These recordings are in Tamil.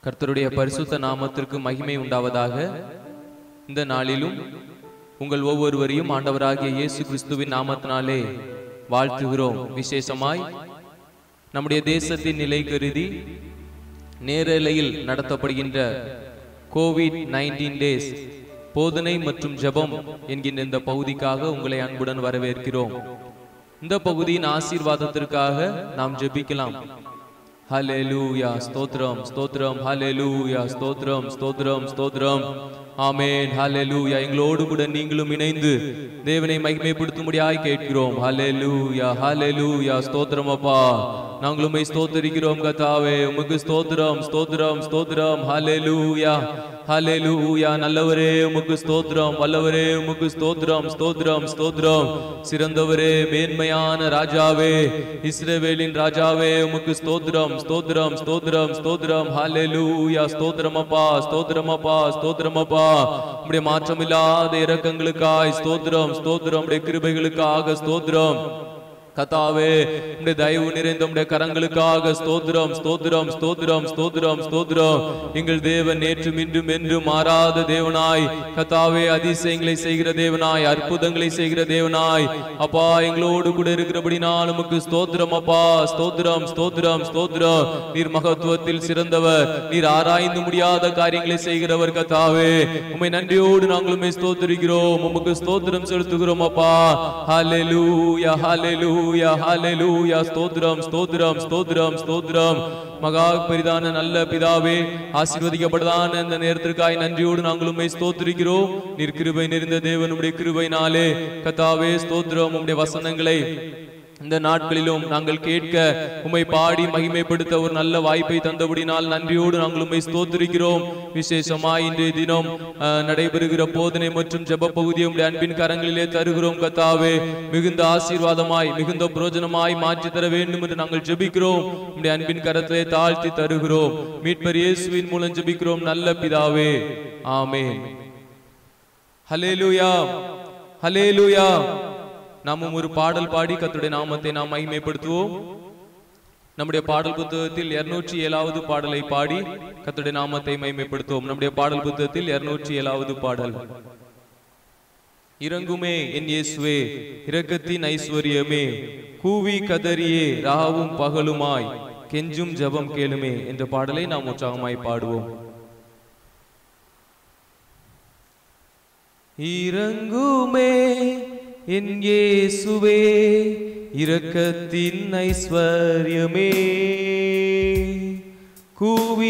கர்த்தருடைய பரிசுத்த நாமத்திற்கு மகிமை உண்டாவதாக இந்த நாளிலும் உங்கள் ஒவ்வொருவரையும் ஆண்டவராகிய இயேசு கிறிஸ்துவின் நாமத்தினாலே வாழ்த்துகிறோம் விசேஷமாய் நம்முடைய தேசத்தின் நிலை கருதி நேரலையில் நடத்தப்படுகின்ற கோவிட் நைன்டீன் டேஸ் போதனை மற்றும் ஜெபம் என்கின்ற இந்த பகுதிக்காக உங்களை அன்புடன் வரவேற்கிறோம் இந்த பகுதியின் ஆசீர்வாதத்திற்காக நாம் ஜெபிக்கலாம் ஹalleluya ஸ்தோத்திரம் ஸ்தோத்திரம் ஹalleluya ஸ்தோத்திரம் ஸ்தோத்திரம் ஸ்தோத்திரம் ஆமென் ஹalleluya எங்களோடு கூட நீங்களும் இணைந்து தேவனை மகிமைப்படுத்தும்படியாய் கேட்கிறோம் ஹalleluya ஹalleluya ஸ்தோத்திரம் அப்பா நாங்கள் உம்மை ஸ்தோத்தரிக்கிறோம் கர்த்தாவே உமக்கு ஸ்தோத்திரம் ஸ்தோத்திரம் ஸ்தோத்திரம் ஹalleluya ஹalleluya நல்லவரே உமக்கு ஸ்தோத்திரம் வல்லவரே உமக்கு ஸ்தோத்திரம் ஸ்தோத்திரம் ஸ்தோத்திரம் சிறந்தவரே மேன்மையான ராஜாவே இஸ்ரவேலின் ராஜாவே உமக்கு ஸ்தோத்திரம் ஸ்தோத்திரம் ஸ்தோத்திரம் ஸ்தோத்திரம் ஹalleluya ஸ்தோத்திரம் அப்பா ஸ்தோத்திரம் அப்பா ஸ்தோத்திரம் அப்பா உம்முடைய மாற்றமில்லாத இரக்கங்களுக்காய் ஸ்தோத்திரம் ஸ்தோத்திரம் உம்முடைய கிருபைகளுக்காக ஸ்தோத்திரம் கத்தாவே உம்முடைய தயவு நிறைந்த உம்முடைய கரங்களுக்காக ஸ்தோத்திரம் ஸ்தோத்திரம் ஸ்தோத்திரம் ஸ்தோத்திரம் ஸ்தோத்திரம் எங்கள் தேவன் நேற்றும் இன்றும் என்றும் மாறாத தேவனாய் கத்தாவே அதிசயங்களை செய்கிற தேவனாய் அற்புதங்களை செய்கிற தேவனாய் அப்பா எங்களோடு கூட இருக்கிறபடினால் உமக்கு ஸ்தோத்திரம் அப்பா ஸ்தோத்திரம் ஸ்தோத்திரம் ஸ்தோத்திரம் நீர் மகத்துவத்தில் சிறந்தவர் நீர் ஆராய்ந்து முடியாத காரியங்களை செய்கிறவர் கத்தாவே உம்மை நன்றியோடு நாங்கள் உம்மை ஸ்தோத்திரிக்கிறோம் உமக்கு ஸ்தோத்திரம் செலுத்துகிறோம் அப்பா ஹalleluya ஹalleluya ஹalleluya ஸ்தோத்திரம் ஸ்தோத்திரம் ஸ்தோத்திரம் ஸ்தோத்திரம் மகா பெரிதான நல்ல பிதாவே ஆசீர்வதிக்கப்பட்டதான இந்த நேரத்திற்காய் நன்றியோடு நாங்கள் உம்மை ஸ்தோத்திரிக்கிறோம் நீர் கிருபை நிறைந்த தேவனுடைய கிருபையினாலே கத்தாவே ஸ்தோத்திரம் உம்முடைய வசனங்களை இந்த நாட்களிலும் நாங்கள் கேட்க உம்மை பாடி மகிமைப்படுத்த ஒரு நல்ல வாய்ப்பை தந்தபடினால் நன்றியோடு நாங்கள் உம்மை ஸ்தோத்திரிக்கிறோம் விசேஷமாய் இன்றைய தினம் அஹ், நடைபெறுகிற போதனை மற்றும் ஜெப பகுதியை உம்முடைய அன்பின் கரங்களிலே தருகிறோம் கத்தாவே மிகுந்த ஆசீர்வாதமாய் மிகுந்த புரோஜனமாய் மாற்றி தர வேண்டும் என்று நாங்கள் ஜெபிக்கிறோம் உம்முடைய அன்பின் கரத்திலே தாழ்த்தி தருகிறோம் மீட்பர் இயேசுவின் மூலம் ஜெபிக்கிறோம் நல்ல பிதாவே ஆமென் ஹalleluya ஹalleluya நாமும் ஒரு பாடல் பாடி கர்த்தருடைய நாமத்தை நாம் மகிமைப்படுத்துவோம் நம்முடைய பாடல் புத்தகத்தில் இருநூற்றி ஏழாவது பாடலை பாடி கர்த்தருடைய நாமத்தை மகிமைப்படுத்துவோம் நம்முடைய பாடல் புத்தகத்தில் இருநூற்றி ஏழாவது பாடல் இறங்குமே என் இயேசுவே இரக்கத்தின் ஐஸ்வர்யமே கூவி கதறியே ராவும் பகலுமாய் கெஞ்சும் ஜெபம் கேளுமே என்ற பாடலை நாம் உற்சாகமாய் பாடுவோம் இறங்குமே என் இயேசுவே இரக்கத்தின் ஐஸ்வர்யமே கூவி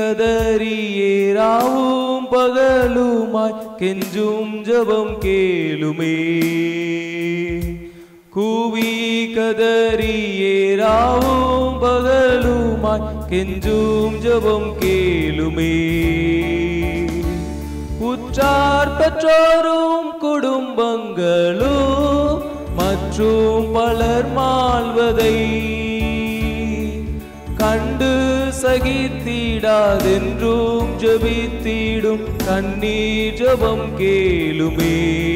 கதறியேராவும் பகலுமாய் கெஞ்சும் ஜபம் கேளுமே கூவி கதறியேராவும் பகலுமாய் கெஞ்சும் ஜபம் கேளுமே உற்றார் பெற்றோரும் குடும்பங்களும் மற்றும் பலர் மாழ்வதை கண்டு சகித்திடாதென்றும் ஜெபித்திடும் கண்ணீர் ஜெபம் கேளுமே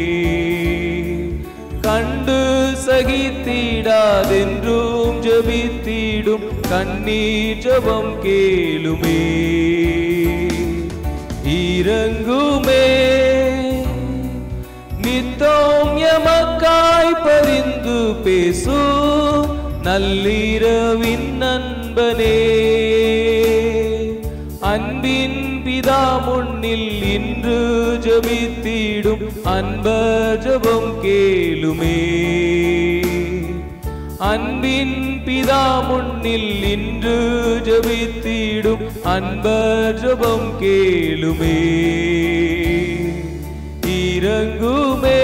கண்டு சகித்திடாதென்றும் ஜெபித்திடும் கண்ணீர் ஜெபம் கேளுமே இறங்குமே நித்தம் எமக்காய் பரிந்து பேசு நள்ளிரவின் நண்பனே அன்பின் பிதா முன்னில் இன்று ஜபித்திடும் அன்பர் ஜபம் கேளுமே அன்பின் பிதா முன்னில் இன்று ஜபித்திடும் அன்பர் ஜபம் கேளுமே இறங்குமே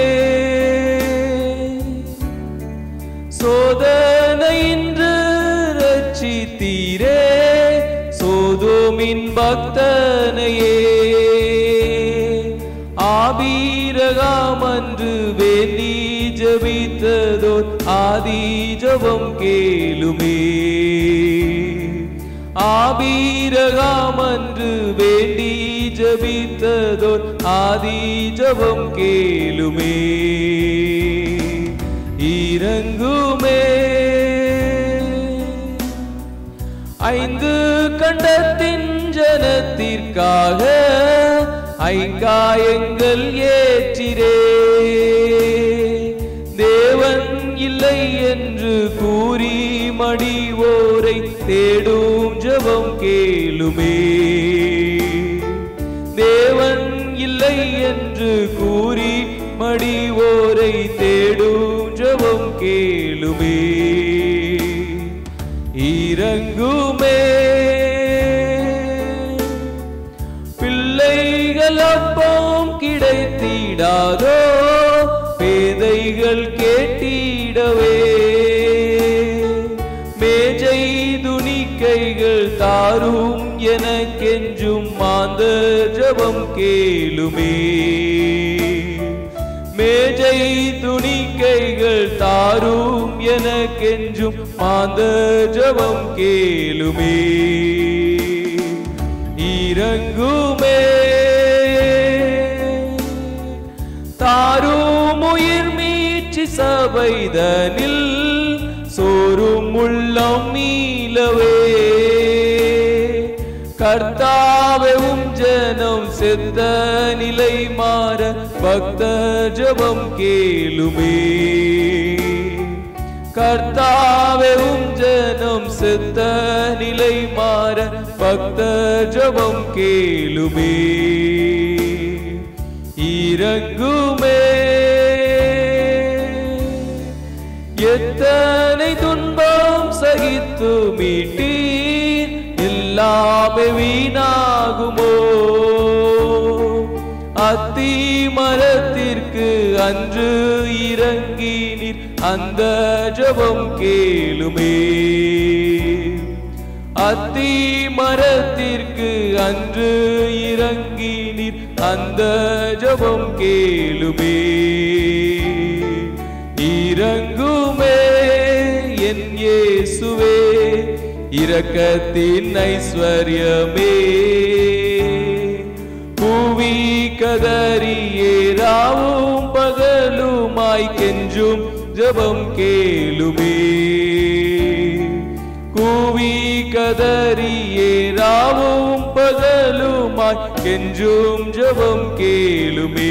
சோதனை இன்று ரட்சித்தீரே சோதோமின் பக்தனையே ஆபீரகாம் அன்று வேண்டி ஜபித்ததோர் ஆதி ஜபம் கேளுமே ஆபீரகாம் அன்று வேண்டி ஜபித்ததோர் ஆதி ஜபம் கேளுமே இறங்குமே ஐந்து கண்டத்தின் ஜனத்தை மரணத்திற்காக ஐங்காயங்கள் ஏற்றிரே தேவன் இல்லை என்று கூறி மடிவோரை தேடும் ஜெபம் கேளுமே தேவன் இல்லை என்று கூறி மடிவோரை தேடும் ஜெபம் கேளுமே இறங்குமே பிள்ளைகள் அப்பம் கிடைத்திடாதோ பேதைகள் கேட்டிடவே மேஜை துணிக்கைகள் தாரும் எனக்கென்றும் மாந்த ஜபம் கேளுமே மேஜை துணிக்கைகள் தாரும் எனக்கென்றும் மாந்த ஜபம் கேளுமே இறங்குமே தாரும் உயிர் மீட்சி சபைதனில் சோறும் உள்ளம் மீளவே கர்த்தாவும் ஜனம் செத்த நிலை மாற பக்த ஜபம் கேளுமே கர்த்தாவும் ஜனம் செத்த நிலை மாற பக்த ஜபம் கேளுமே இறங்குமே எத்தனை துன்பம் சகித்து மீட்டீர் எல்லாமே வீணாகுமோ அத்தி மரத்திற்கு அன்று இறங்கினீர் அந்த ஜபம் கேளுமே அத்தி மரத்திற்கு அன்று இறங்கினீர் அந்த ஜபம் கேளுமே இறங்குமே என் இயேசுவே இரக்கத்தின் ஐஸ்வர்யமே பூவி கதறியே ராவும் பகலுமாய் கெஞ்சும் ஜபம் கேளுமே கூவி கதறியே ராவும் பகலுமாய் கெஞ்சும் ஜபம் கேளுமே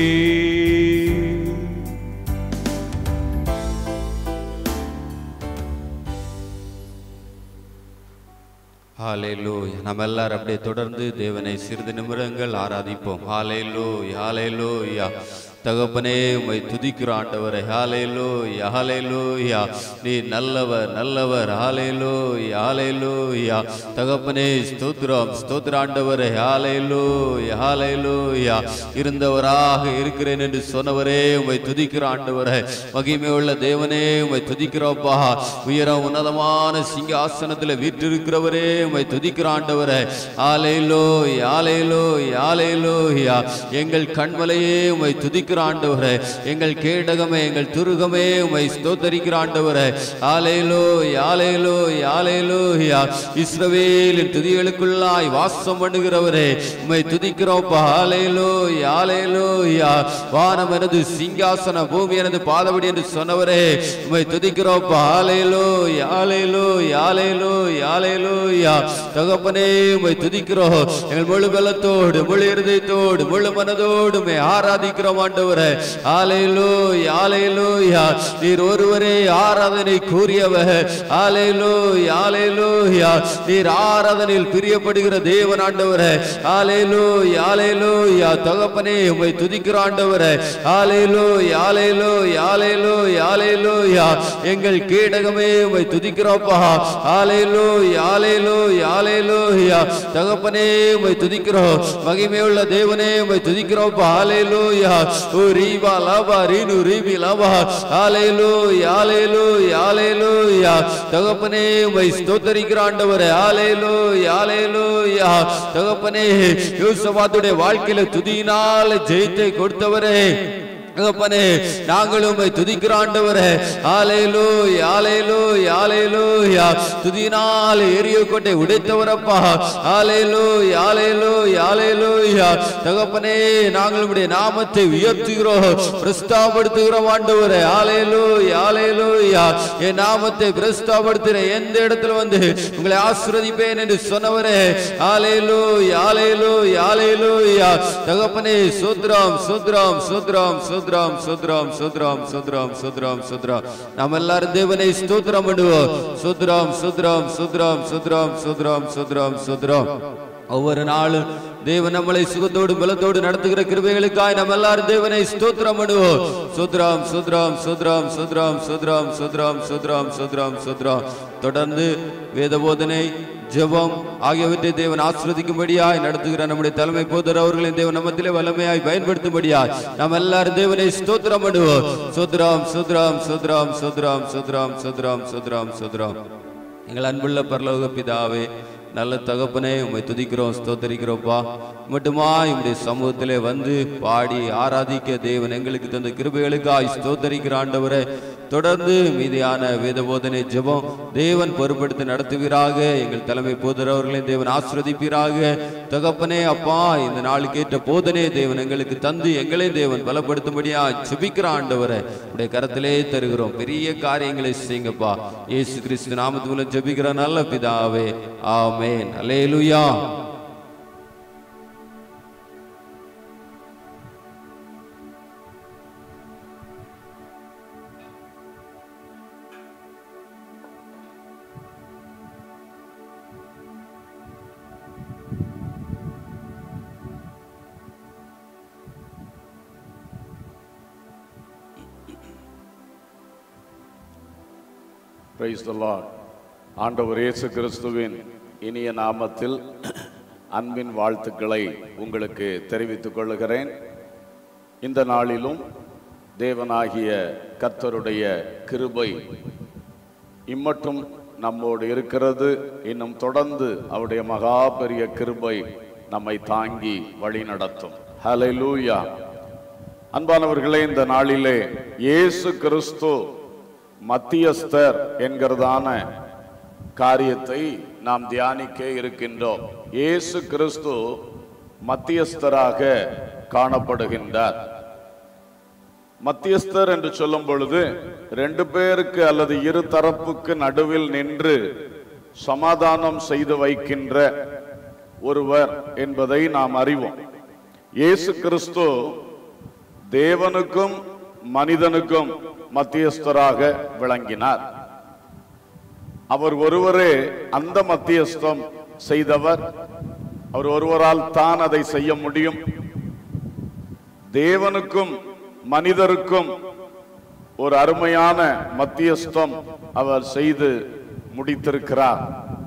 ஹalleluya நம்ம எல்லாரும் அப்படியே தொடர்ந்து தேவனை சிறிது நிமிடங்கள் ஆராதிப்போம் ஹalleluya ஹalleluya தகப்பனே உம்மை துதிக்கிற ஆண்டவரே ஹalleluya ஹalleluya நீ நல்லவர் நல்லவர் ஹalleluya ஹalleluya தகப்பனே ஸ்தோத்திரம் ஸ்தோத்திர ஆண்டவரே ஹalleluya ஹalleluya இருந்தவராக இருக்கிறேன் என்று சொன்னவரே உம்மை துதிக்கிற ஆண்டவரே மகிமை உள்ள தேவனே உம்மை துதிக்கிறோப்பா உயரம் உன்னதமான சிங்காசனத்தில் வீற்றிருக்கிறவரே உம்மை துதிக்கிற ஆண்டவரே ஆலையிலோ ஆலையிலோ ஆலையிலோயா எங்கள் கண்மலையே உம்மை துதிக்கிற ஆண்டவரே எங்கள் கேடகமே எங்கள் துருகமே உம்மை ஸ்தோத்தரிக்கிற ஆண்டவரே ஆலையிலோ ஆலையிலோ ஆலையிலோயா இஸ்ரவேலின் துதிகளுக்குள்ளாய் வாசம் பண்ணுகிறவரே உம்மை துதிக்கிறோப்பா ஆலையிலோ ஆலையிலோயா வானம் எனது சிங்காசன பூமி எனது பாதபடி என்று சொன்னவரே உம்மை துதிக்கிறோப்பா ஆலையிலோ ஆலையிலோ ஆலையிலோ ஆலையிலோயா தகப்பனே உம்மை துதிக்கிறோம் எங்கள் முழு பலத்தோடு முழு இருதயத்தோடு முழு மனதோடு உம்மை ஆராதிக்கிறோம் ஆண்டவரே ஆலையிலோ ஆலையிலோயா நீர் ஒருவரே ஆராதனை கூறியவர் ஆலையிலோ ஆலையிலோயா நீர் ஆராதனையில் பிரியப்படுகிற தேவன் ஆண்டவரே ஆலையிலோ ஆலையிலோயா தகப்பனே உம்மை துதிக்கிற ஆண்டவரே ஆலையிலோ ஆலையிலோ ஆலையிலோ ஆலையிலோயா எங்கள் கீடகமே உம்மை துதிக்கிறோப்பா ஆலையிலோ ஆலையிலோ ஆலையிலோயா தகப்பனே உம்மை துதிக்கிறோம் மகிமையுள்ள தேவனே உம்மை துதிக்கிறோப்பா ஆலையிலோயா ஓ ரீபா லாபா ரீனு ரீபி லாபா ஆலையிலோ ஆலையிலோ ஆலையிலோயா தகப்பனே உம்மை ஸ்தோத்தரிக்கிற ஆண்டவரே ஆலையிலோ ஆலையிலோயா தகப்பனே யோசபாத்துடைய வாழ்க்கையில துதியினால ஜெயத்தை கொடுத்தவரே தகப்பனே நாங்கள் உம்மை துதிக்கிற ஆண்டவரே ஆலையிலோ ஆலையிலோ ஆலையிலோ துதினால் எரிய கோட்டை உடைத்தவரப்பா ஆலையிலோ ஆலையிலோ ஆலையிலோ தகப்பனே நாங்கள் உம்முடைய நாமத்தை உயர்த்துகிறோம் பிரஸ்தாபடுத்துகிறோம் ஆண்டவரே ஆலையிலோ ஆலையிலோ என் நாமத்தை பிரஸ்தாபடுத்துகிற எந்த இடத்துல வந்து உங்களை ஆசிர்வதிப்பேன் என்று சொன்னவரே ஆலையிலோ ஆலையிலோ ஆலையிலோ தகப்பனே சுத்ராம் சுத்ராம் சுத்ராம் சுத்ராம் சுத்ராம் சுத்ராம் சுத்ராம் சுத்ராம் சுத்ராம் நாம் எல்லாரும் தேவனை ஸ்தோத்திரம் பண்ணுவோம் சுத்ராம் சுத்ராம் சுத்ராம் சுத்ராம் சுத்ராம் சுத்ராம் சுத்ராம் ஒவ்வொரு நாளும் தேவன் நம்மளை சுகத்தோடு பலத்தோடு நடத்துகிற கிருபைகளுக்காய் நம்ம எல்லாரும் தேவனை ஸ்தோத்திரம் பண்ணுவோம் சுத்ராம் சுத்ராம் சுத்ராம் சுத்ராம் சுத்ராம் சுத்ராம் சுத்ராம் சுத்ராம் சுத்ராம் தொடர்ந்து வேத போதனை ஜெபம் ஆகியவற்றை தேவன் ஆசிர்வதிக்கும்படியாய் நடத்துகிற நம்முடைய தலைமை போதர் அவர்களின் தேவன் நம்மத்திலே வல்லமையாய் பயன்படுத்தும்படியாய் நாம் எல்லாரும் தேவனை ஸ்தோத்திரம் பண்ணுவோம் சுத்ராம் சுத்ராம் சுத்ராம் சுத்ராம் சுத்ராம் சுத்ராம் சுத்ராம் சுத்ராம் எங்கள் அன்புள்ள பரலோக பிதாவே நல்ல தகப்பனே உம்மை துதிக்கிறோம் ஸ்தோத்தரிக்கிறோம்ப்பா மட்டுமா உம்முடைய சமூகத்திலே வந்து பாடி ஆராதிக்க தேவன் எங்களுக்கு தந்த கிருபைகளுக்காய் ஸ்தோத்தரிக்கிற ஆண்டவரே தொடர்ந்து மீதியான வேத போதனை ஜெபம் தேவன் பொறுப்படுத்தி நடத்துவீராக எங்கள் தலைமை போதர் அவர்களையும் தேவன் ஆசிர்வதிப்பீராக தகப்பனே அப்பா இந்த நாளுக்கு ஏற்ற போதனை தேவன் எங்களுக்கு தந்து எங்களையும் தேவன் பலப்படுத்தும்படியா ஜெபிக்கிற ஆண்டவரை உடைய கரத்திலே தருகிறோம் பெரிய காரியங்களை செய்யுங்கப்பா இயேசு கிறிஸ்து நாமத்து மூலம் ஜெபிக்கிற நல்ல பிதாவே ஆமென் அல்லேலூயா பிரைஸ் த லார்ட் ஆண்டவர் இயேசு கிறிஸ்துவின் இனிய நாமத்தில் அன்பின் வாழ்த்துக்களை உங்களுக்கு தெரிவித்துக் கொள்ளுகிறேன் இந்த நாளிலும் தேவனாகிய கர்த்தருடைய கிருபை இம்மட்டும் நம்மோடு இருக்கிறது இன்னும் தொடர்ந்து அவருடைய மகா பெரிய கிருபை நம்மை தாங்கி வழி நடத்தும் ஹalleluya அன்பானவர்களே இந்த நாளிலே இயேசு கிறிஸ்து மத்தியஸ்தர் என்கிறதான காரியத்தை நாம் தியானிக்க இருக்கின்றோம் இயேசு கிறிஸ்து மத்தியஸ்தராக காணப்படுகின்றார் மத்தியஸ்தர் என்று சொல்லும் பொழுது ரெண்டு பேருக்கு அல்லது இரு தரப்புக்கு நடுவில் நின்று சமாதானம் செய்து வைக்கின்ற ஒருவர் என்பதை நாம் அறிவோம் இயேசு கிறிஸ்து தேவனுக்கும் மனிதனுக்கும் மத்தியஸ்தராக விளங்கினார் அவர் ஒருவரே அந்த மத்தியஸ்தம் செய்தவர் அவர் ஒருவரால் தான் அதை செய்ய முடியும் தேவனுக்கும் மனிதருக்கும் ஒரு அருமையான மத்தியஸ்தம் அவர் செய்து முடித்திருக்கிறார்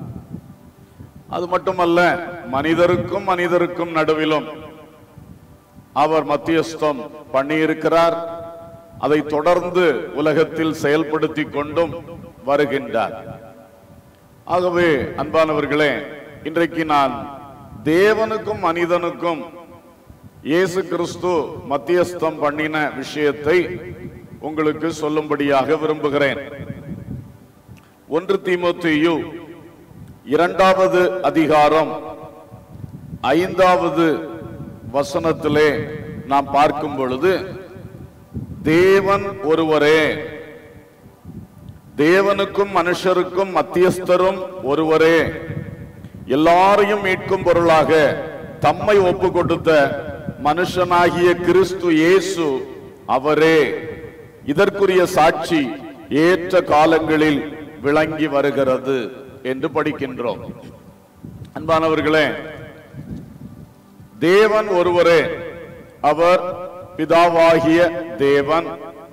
அது மட்டுமல்ல மனிதருக்கும் மனிதருக்கும் நடுவிலும் அவர் மத்தியஸ்தம் பண்ணியிருக்கிறார் அதை தொடர்ந்து உலகத்தில் செயல்படுத்தி கொண்டும் வருகின்றார் ஆகவே அன்பானவர்களே இன்றைக்கு நான் தேவனுக்கும் மனிதனுக்கும் இயேசு கிறிஸ்து மத்தியஸ்தம் பண்ணின விஷயத்தை உங்களுக்கு சொல்லும்படியாக விரும்புகிறேன் ஒன்று தீமோத்தேயு இரண்டாவது அதிகாரம் ஐந்தாவது வசனத்திலே நாம் பார்க்கும் பொழுது தேவன் ஒருவரே தேவனுக்கும் மனுஷருக்கும் மத்தியஸ்தரும் ஒருவரே எல்லாரையும் மீட்கும் பொருளாக தம்மை ஒப்பு கொடுத்த மனுஷனாகிய கிறிஸ்து இயேசு அவரே இதற்குரிய சாட்சி ஏற்ற காலங்களில் விளங்கி வருகிறது என்று படிக்கின்றோம் அன்பானவர்களே தேவன் ஒருவரே அவர் பிதாவாகிய தேவன்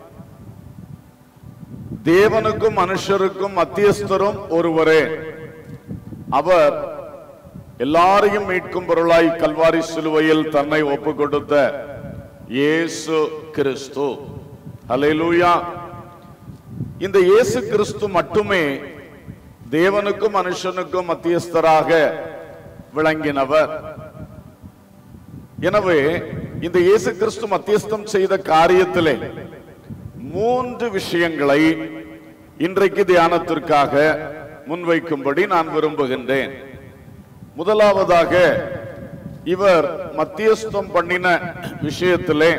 தேவனுக்கும் மனுஷருக்கும் மத்தியஸ்தரும் ஒருவரே அவர் எல்லாரையும் மீட்கும் பொருளாய் கல்வாரி சிலுவையில் தன்னை ஒப்பு கொடுத்த இயேசு கிறிஸ்து ஹalleluya இந்த இயேசு கிறிஸ்து மட்டுமே தேவனுக்கும் மனுஷனுக்கும் மத்தியஸ்தராக விளங்கினவர் எனவே இந்த இயேசு கிறிஸ்து மத்தியஸ்தம் செய்த காரியத்திலே மூன்று விஷயங்களை இன்றைக்கு தியானத்திற்காக முன்வைக்கும்படி நான் விரும்புகின்றேன் முதலாவதாக இவர் மத்தியஸ்தம் பண்ணின விஷயத்திலே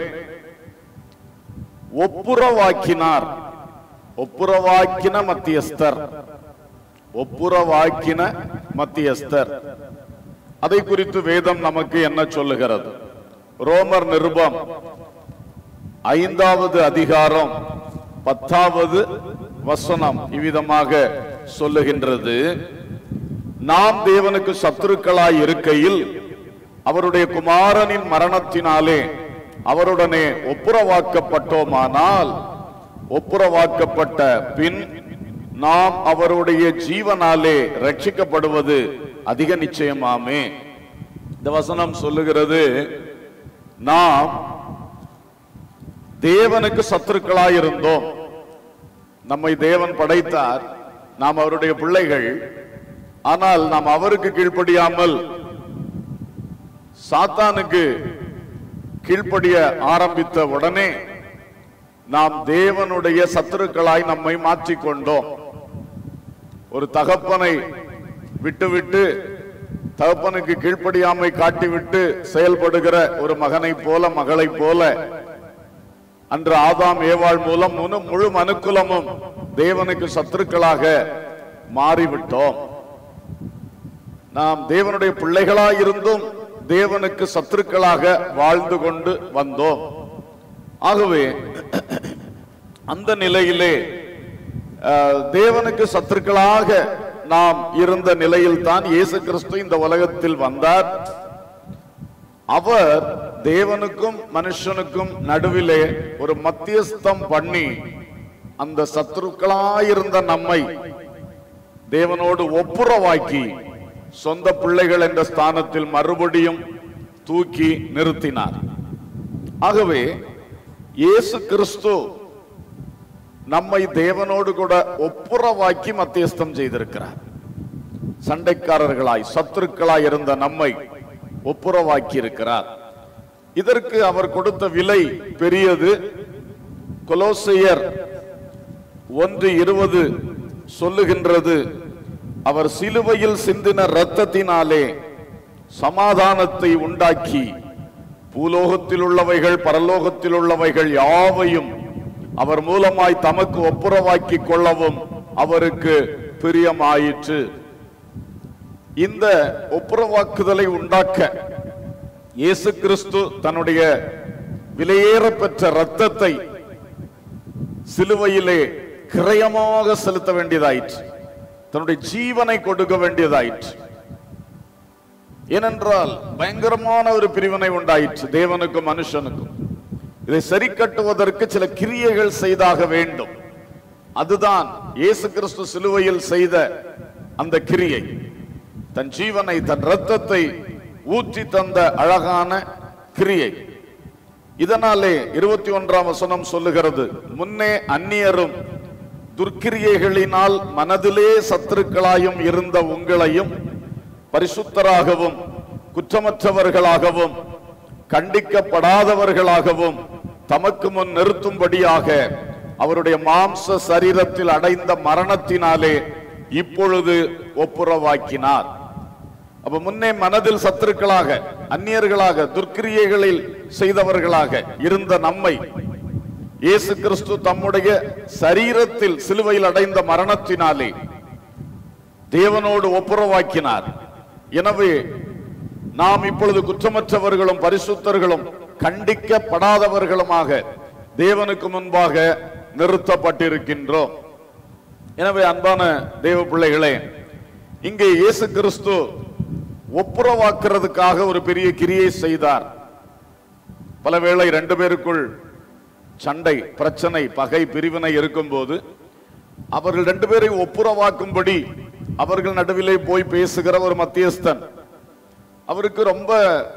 ஒப்புரவாக்கினார் ஒப்புரவாக்கின மத்தியஸ்தர் ஒப்புரவாக்கின மத்தியஸ்தர் அதை குறித்து வேதம் நமக்கு என்ன சொல்லுகிறது ரோமர் நிருபம் ஐந்தாவது அதிகாரம் பத்தாவது வசனம் இவ்விதமாக சொல்லுகின்றது நாம் தேவனுக்கு சத்துருக்களாய் இருக்கையில் அவருடைய குமாரனின் மரணத்தினாலே அவருடனே ஒப்புரவாக்கப்பட்டோமானால் ஒப்புரவாக்கப்பட்ட பின் நாம் அவருடைய ஜீவனாலே ரட்சிக்கப்படுவது அதிக நிச்சயமாமே இந்த வசனம் சொல்லுகிறது நாம் தேவனுக்கு சத்துருக்களாய் இருந்தோம் நம்மை தேவன் படைத்தார் நாம் அவருடைய பிள்ளைகள் ஆனால் நாம் அவருக்கு கீழ்ப்படியாமல் சாத்தானுக்கு கீழ்ப்படிய ஆரம்பித்த உடனே நாம் தேவனுடைய சத்துருக்களாய் நம்மை மாற்றிக்கொண்டோம் ஒரு தகப்பனை விட்டுவிட்டு தகப்பனுக்கு கீழ்ப்படியாமை காட்டிவிட்டு செயல்படுகிற ஒரு மகனைப் போல மகளைப் போல அன்று ஆதாம் ஏவாள் மூலம் முழு முழு மனுக்குலமும் தேவனுக்கு சத்துருக்களாக மாறிவிட்டோம் நாம் தேவனுடைய பிள்ளைகளாய் இருந்தும் தேவனுக்கு சத்துருக்களாக வாழ்ந்து கொண்டு வந்தோம் ஆகவே அந்த நிலையிலே அஹ், தேவனுக்கு சத்துருக்களாக நாம் இருந்த நிலையில் தான் இயேசு கிறிஸ்து இந்த உலகத்தில் வந்தார் அவர் தேவனுக்கும் மனுஷனுக்கும் நடுவிலே ஒரு மத்தியஸ்தம் பண்ணி அந்த சத்துருக்களாயிருந்த நம்மை தேவனோடு ஒப்புரவாக்கி சொந்த பிள்ளைகள் என்ற ஸ்தானத்தில் மறுபடியும் தூக்கி நிறுத்தினார் ஆகவே இயேசு கிறிஸ்து நம்மை தேவனோடு கூட ஒப்புரவாக்கி மத்தியஸ்தம் செய்திருக்கிறார் சண்டைக்காரர்களாய் சத்துருக்களாய் இருந்த நம்மை ஒப்புரவாக்கி இருக்கிறார் இதற்கு அவர் கொடுத்த விலை பெரியது கொலோசையர் ஒன்று இருபது சொல்லுகின்றது அவர் சிலுவையில் சிந்தின இரத்தத்தினாலே சமாதானத்தை உண்டாக்கி பூலோகத்தில் உள்ளவைகள் பரலோகத்தில் உள்ளவைகள் யாவையும் அவர் மூலமாய் தமக்கு ஒப்புரவாக்கி கொள்ளவும் அவருக்கு பிரியமாயிற்று இந்த ஒப்புரவாக்குதலை உண்டாக்க இயேசு கிறிஸ்து தன்னுடைய விலையேற பெற்ற இரத்தத்தை சிலுவையிலே கிரயமாக செலுத்த வேண்டியதாயிற்று தன்னுடைய ஜீவனை கொடுக்க வேண்டியதாயிற்று ஏனென்றால் பயங்கரமான ஒரு பிரிவினை உண்டாயிற்று தேவனுக்கும் மனுஷனுக்கும் இதை சரி கட்டுவதற்கு சில கிரியைகள் செய்தாக வேண்டும் அதுதான் இயேசு கிறிஸ்து சிலுவையில் செய்த அந்த கிரியை தன் ஜீவனை தன் இரத்தத்தை ஊற்றி தந்த அழகான கிரியை இதனாலே இருபத்தி ஒன்றாம் வசனம் சொல்லுகிறது முன்னே அந்நியரும் துர்க்கிரியைகளினால் மனதிலே சத்துருக்களாயும் இருந்த உங்களையும் பரிசுத்தராகவும் குற்றமற்றவர்களாகவும் கண்டிக்கப்படாதவர்களாகவும் தமக்கு முன் நிறுத்தும்படியாக அவருடைய மாம்ச சரீரத்தில் அடைந்த மரணத்தினாலே இப்பொழுது ஒப்புரவாக்கினார் அப்ப முன்னே மனதில் சத்துருக்களாக அந்நியர்களாக துர்க்கிரியைகளில் செய்தவர்களாக இருந்த நம்மை இயேசு கிறிஸ்து தம்முடைய சரீரத்தில் சிலுவையில் அடைந்த மரணத்தினாலே தேவனோடு ஒப்புரவாக்கினார் எனவே நாம் இப்பொழுது குற்றமற்றவர்களும் பரிசுத்தர்களும் கண்டிக்கப்படாதவர்களுமாக தேவனுக்கு முன்பாக நிறுத்தப்பட்டிருக்கின்றோம் எனவே அன்பான தேவ பிள்ளைகளே இங்கே இயேசு கிறிஸ்து ஒப்புரவாக்குறதுக்காக ஒரு பெரிய கிரியை செய்தார் பலவேளை ரெண்டு பேருக்குள் சண்டை பிரச்சனை பகை பிரிவினை இருக்கும்போது அவர்கள் ரெண்டு பேரை ஒப்புரவாக்கும்படி அவர்கள் நடுவிலே போய் பேசுகிற ஒரு மத்தியஸ்தன் அவருக்கு ரொம்ப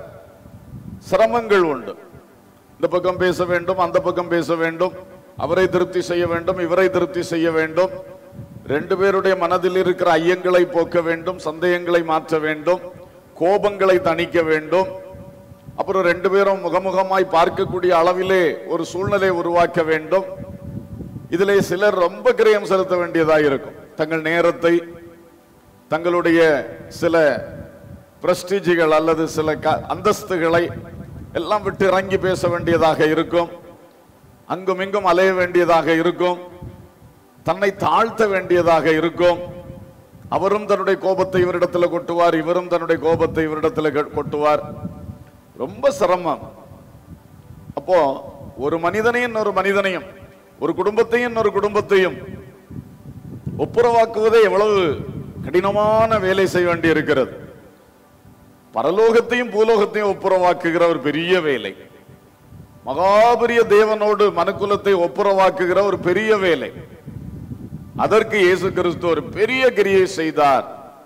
சிரமங்கள் உண்டு இந்த பக்கம் பேச வேண்டும் அந்த பக்கம் பேச வேண்டும் அவரை திருப்தி செய்ய வேண்டும் இவரை திருப்தி செய்ய வேண்டும் ரெண்டு பேருடைய மனதில் இருக்கிற ஐயங்களை போக்க வேண்டும் சந்தேகங்களை மாற்ற வேண்டும் கோபங்களை தணிக்க வேண்டும் அப்புறம் ரெண்டு பேரும் முகமுகமாய் பார்க்கக்கூடிய அளவிலே ஒரு சூழ்நிலை உருவாக்க வேண்டும் இதிலே சிலர் ரொம்ப கிரயம் செலுத்த வேண்டியதாக இருக்கும் தங்கள் நேரத்தை தங்களுடைய சில பிரஸ்டீஜிகள் அல்லது சில க- அந்தஸ்துகளை எல்லாம் விட்டு இறங்கி பேச வேண்டியதாக இருக்கும் அங்கும் இங்கும் அலைய வேண்டியதாக இருக்கும் தன்னை தாழ்த்த வேண்டியதாக இருக்கும் அவரும் தன்னுடைய கோபத்தை இவரிடத்துல கொட்டுவார் இவரும் தன்னுடைய கோபத்தை இவரிடத்துல கொ- கொட்டுவார் ரொம்ப சிரமம் அப்போ ஒரு மனிதனையும் இன்னொரு மனிதனையும் ஒரு குடும்பத்தையும் இன்னொரு குடும்பத்தையும் ஒப்புரவாக்குவதே எவ்வளவு கடினமான வேலை செய்ய வேண்டி இருக்கிறது பரலோகத்தையும் பூலோகத்தையும் ஒப்புரவாக்குகிற ஒரு பெரிய வேலை மகாபெரிய தேவனோடு மனுக்குலத்தை ஒப்புரவாக்குகிற ஒரு பெரிய வேலை அதற்கு இயேசு கிறிஸ்து ஒரு பெரிய கிரியை செய்தார்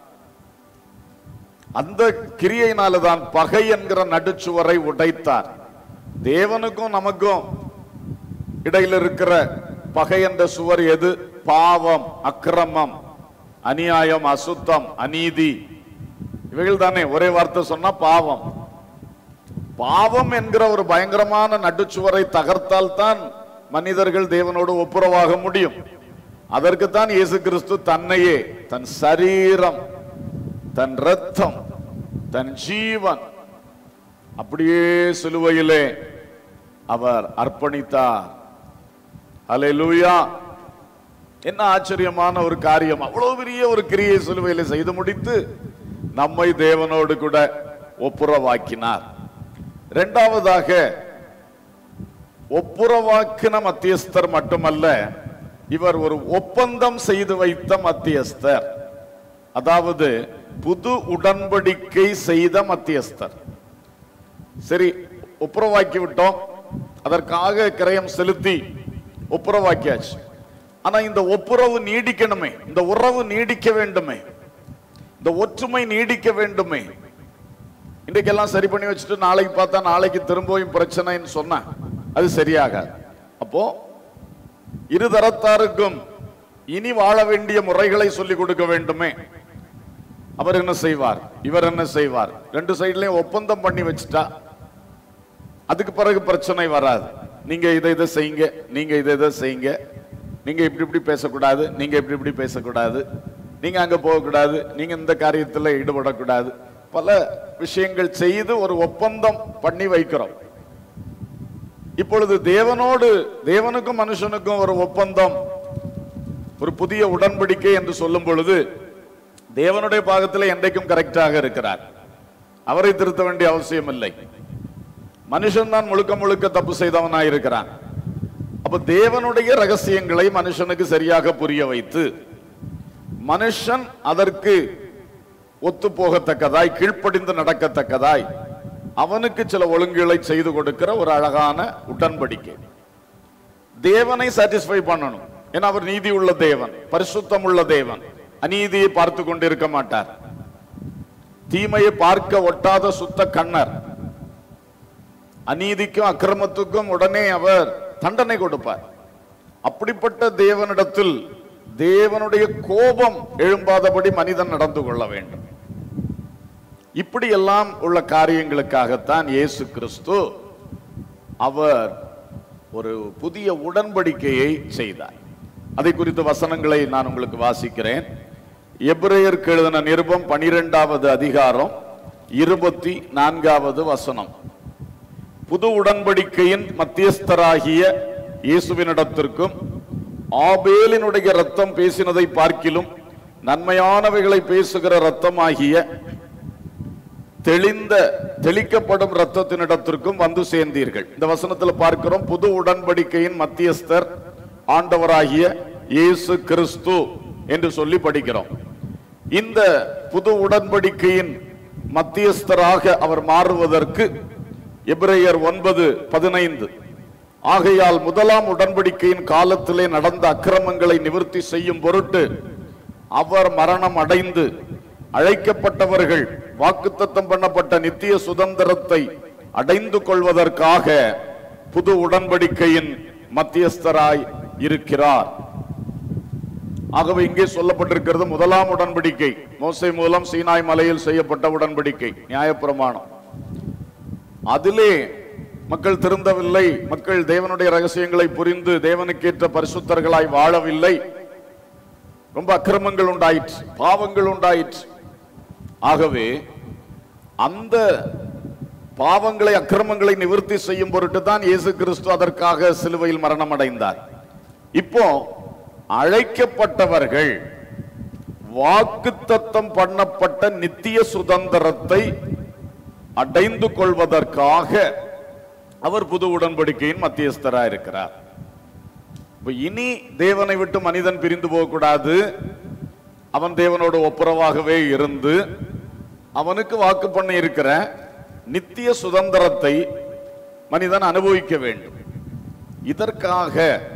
அந்த கிரியையினால தான் பகை என்கிற நடுச்சுவரை உடைத்தார் தேவனுக்கும் நமக்கும் இடையில இருக்கிற பகை என்ற சுவர் எது பாவம் அக்கிரமம் அநியாயம் அசுத்தம் அநீதி இவைகள் தானே ஒரே வார்த்தை சொன்னா பாவம் பாவம் என்கிற ஒரு பயங்கரமான நடுச்சுவரை தகர்த்தால் தான் மனிதர்கள் தேவனோடு ஒப்புரவாக முடியும் அதற்குத்தான் இயேசு கிறிஸ்து தன்னையே தன் சரீரம் தன் ரத்தம் தன் ஜீவன் அப்படியே சிலுவையிலே அவர் அர்ப்பணித்தார் அல்லேலூயா என்ன ஆச்சரியமான ஒரு காரியம் அவ்வளவு பெரிய ஒரு கிரியை சிலுவையில செய்து முடித்து நம்மை தேவனோடு கூட ஒப்புரவாக்கினார் இரண்டாவதாக ஒப்புரவாக்கின மத்தியஸ்தர் மட்டுமல்ல இவர் ஒரு ஒப்பந்தம் செய்து வைத்த மத்தியஸ்தர் அதாவது புது உடன்படிக்கை செய்த மத்தியஸ்தர் சரி ஒப்புரவாக்கி விட்டோம் அதற்காக கிரயம் செலுத்தி ஒப்புரவாக்கியாச்சு ஆனா இந்த ஒப்புரவு நீடிக்கணுமே இந்த உறவு நீடிக்க வேண்டுமே இந்த ஒற்றுமை நீடிக்க வேண்டுமே இன்றைக்கெல்லாம் சரி பண்ணி வச்சுட்டு நாளைக்கு பார்த்தா நாளைக்கு திரும்பவும் பிரச்சனைன்னு சொன்னா அது சரியாகாது அப்போ இருதரத்தாருக்கும் இனி வாழ வேண்டிய முறைகளை சொல்லிக் கொடுக்க வேண்டுமே அவர் என்ன செய்வார் இவர் என்ன செய்வார் ரெண்டு சைட்லயும் ஒப்பந்தம் பண்ணி வச்சுட்டா அதுக்கு பிறகு பிரச்சனை வராது நீங்க இதை இதை செய்யுங்க நீங்க இதை இதை செய்யுங்க நீங்க இப்படி இப்படி பேசக்கூடாது நீங்க இப்படி இப்படி பேசக்கூடாது நீங்க அங்க போகக்கூடாது நீங்க இந்த காரியத்துல ஈடுபடக்கூடாது பல விஷயங்கள் செய்து ஒரு ஒப்பந்தம் பண்ணி வைக்கிறோம் இப்பொழுது தேவனோடு தேவனுக்கும் மனுஷனுக்கும் ஒரு ஒப்பந்தம் ஒரு புதிய உடன்படிக்கை என்று சொல்லும் பொழுது தேவனுடைய பாகத்தில் என்றைக்கும் கரெக்டாக இருக்கிறார் அவரை திருத்த வேண்டிய அவசியம் இல்லை மனுஷன் தான் முழுக்க முழுக்க தப்பு செய்தவனாய் இருக்கிறான் அப்ப தேவனுடைய ரகசியங்களை மனுஷனுக்கு சரியாக புரிய வைத்து மனுஷன் அதற்கு ஒத்து போகத்தக்கதாய் கீழ்ப்படிந்து நடக்கத்தக்கதாய் அவனுக்கு சில ஒழுங்குகளை செய்து கொடுக்கிற ஒரு அழகான உடன்படிக்கை தேவனை சாட்டிஸ்ஃபை பண்ணணும் ஏன்னா அவர் நீதி உள்ள தேவன் பரிசுத்தம் உள்ள தேவன் அநீதியை பார்த்து கொண்டிருக்க மாட்டார் தீமையை பார்க்க ஒட்டாத சுத்த கண்ணர் அநீதிக்கும் அக்கிரமத்துக்கும் உடனே அவர் தண்டனை கொடுப்பார் அப்படிப்பட்ட தேவனிடத்தில் தேவனுடைய கோபம் எழும்பாதபடி மனிதன் நடந்து கொள்ள வேண்டும் இப்படி எல்லாம் உள்ள காரியங்களுக்காகத்தான் இயேசு கிறிஸ்து அவர் ஒரு புதிய உடன்படிக்கையை செய்தார் அதை குறித்த வசனங்களை நான் உங்களுக்கு வாசிக்கிறேன் எபிரேயருக்கு எழுதின நிருபம் பனிரெண்டாவது அதிகாரம் இருபத்தி நான்காவது வசனம் புது உடன்படிக்கையின் மத்தியஸ்தராகிய இயேசுவினிடத்திற்கும் ஆபேலினுடைய ரத்தம் பேசினதை பார்க்கிலும் நன்மையானவைகளை பேசுகிற ரத்தமாகிய தெளிந்த தெளிக்கப்படும் ரத்தத்தினிடத்திற்கும் வந்து சேர்ந்தீர்கள் இந்த வசனத்துல பார்க்கிறோம் புது உடன்படிக்கையின் மத்தியஸ்தர் ஆண்டவராகிய இயேசு கிறிஸ்து என்று சொல்லி படிக்கிறோம் இந்த புது உடன்படிக்கையின் மத்தியஸ்தராக அவர் மாறுவதற்கு எபிரேயர் ஒன்பது பதினைந்து ஆகையால் முதலாம் உடன்படிக்கையின் காலத்திலே நடந்த அக்கிரமங்களை நிவர்த்தி செய்யும் பொருட்டு அவர் மரணம் அடைந்து அழைக்கப்பட்டவர்கள் வாக்குத்தத்தம் பண்ணப்பட்ட நித்திய சுதந்திரத்தை அடைந்து கொள்வதற்காக புது உடன்படிக்கையின் மத்தியஸ்தராய் இருக்கிறார் ஆகவே இங்கே சொல்லப்பட்டிருக்கிறது முதலாம் உடன்படிக்கை மோசை மூலம் சீனாய் மலையில் செய்யப்பட்ட உடன்படிக்கை நியாயப்பிரமாணம் அதிலே மக்கள் திருந்தவில்லை மக்கள் தேவனுடைய ரகசியங்களை புரிந்து தேவனுக்கேற்ற பரிசுத்தர்களாய் வாழவில்லை ரொம்ப அக்கிரமங்கள் உண்டாயிற்று பாவங்கள் உண்டாயிற்று ஆகவே அந்த பாவங்களை அக்கிரமங்களை நிவர்த்தி செய்யும் பொருட்டு தான் இயேசு கிறிஸ்து அதற்காக சிலுவையில் மரணம் அடைந்தார் இப்போ அழைக்கப்பட்டவர்கள் வாக்குத்தத்தம் பண்ணப்பட்ட நித்திய சுதந்திரத்தை அடைந்து கொள்வதற்காக அவர் புது உடன்படிக்கையின் மத்தியஸ்தரா இருக்கிறார் இப்ப இனி தேவனை விட்டு மனிதன் பிரிந்து போகக்கூடாது அவன் தேவனோடு ஒப்புரவாகவே இருந்து அவனுக்கு வாக்கு பண்ணி இருக்கிற நித்திய சுதந்திரத்தை மனிதன் அனுபவிக்க வேண்டும் இதற்காக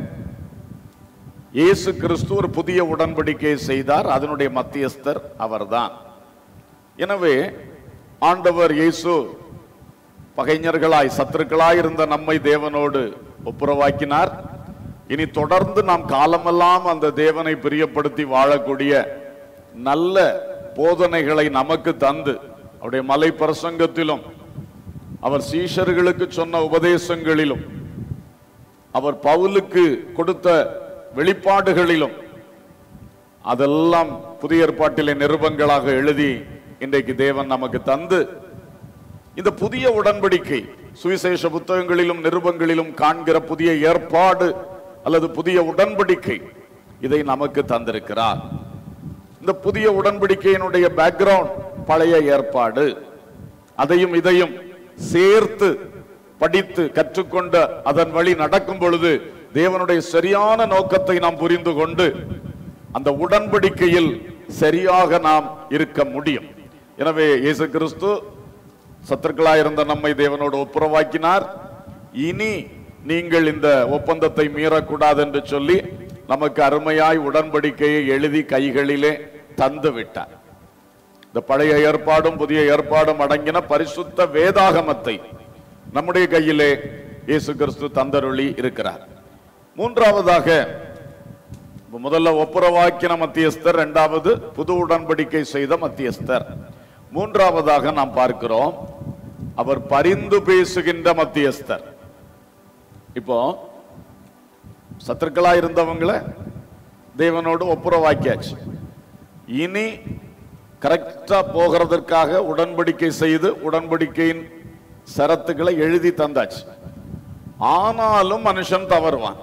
இயேசு கிறிஸ்து ஒரு புதிய உடன்படிக்கையை செய்தார் அதனுடைய மத்தியஸ்தர் அவர்தான் எனவே ஆண்டவர் இயேசு பகைஞர்களாய் சத்துருக்களாய் இருந்த நம்மை தேவனோடு ஒப்புரவாக்கினார் இனி தொடர்ந்து நாம் காலமெல்லாம் அந்த தேவனை பிரியப்படுத்தி வாழக்கூடிய நல்ல போதனைகளை நமக்கு தந்து அவருடைய மலை பிரசங்கத்திலும் அவர் சீஷர்களுக்கு சொன்ன உபதேசங்களிலும் அவர் பவுலுக்கு கொடுத்த வெளிப்பாடுகளிலும் அதெல்லாம் புதிய ஏற்பாட்டிலே நிருபங்களாக எழுதி இன்றைக்கு தேவன் நமக்கு தந்து இந்த புதிய உடன்படிக்கை சுவிசேஷ புத்தகங்களிலும் நிருபங்களிலும் காண்கிற புதிய ஏற்பாடு அல்லது புதிய உடன்படிக்கை இதை நமக்கு தந்திருக்கிறார் இந்த புதிய உடன்படிக்கையினுடைய பேக்ரவுண்ட் பழைய ஏற்பாடு அதையும் இதையும் சேர்த்து படித்து கற்றுக்கொண்ட அதன் வழி நடக்கும் பொழுது தேவனுடைய சரியான நோக்கத்தை நாம் புரிந்து கொண்டு அந்த உடன்படிக்கையில் சரியாக நாம் இருக்க முடியும் எனவே இயேசு கிறிஸ்து சத்துருக்களாயிருந்த நம்மை தேவனோடு ஒப்புரவாக்கினார் இனி நீங்கள் இந்த ஒப்பந்தத்தை மீறக்கூடாது என்று சொல்லி நமக்கு அருமையாய் உடன்படிக்கையை எழுதி கைகளிலே தந்து விட்டார் இந்த பழைய ஏற்பாடும் புதிய ஏற்பாடும் அடங்கின பரிசுத்த வேதாகமத்தை நம்முடைய கையிலே இயேசு கிறிஸ்து தந்தருளி இருக்கிறார் மூன்றாவதாக இப்ப முதல்ல ஒப்புரவாக்கின மத்தியஸ்தர் இரண்டாவது புது உடன்படிக்கை செய்த மத்தியஸ்தர் மூன்றாவதாக நாம் பார்க்கிறோம் அவர் பரிந்து பேசுகின்ற மத்தியஸ்தர் இப்போ சத்துருக்களா இருந்தவங்கள தேவனோடு ஒப்புரவாக்கியாச்சு இனி கரெக்டா போகிறதற்காக உடன்படிக்கை செய்து உடன்படிக்கையின் சரத்துக்களை எழுதி தந்தாச்சு ஆனாலும் மனுஷன் தவறுவான்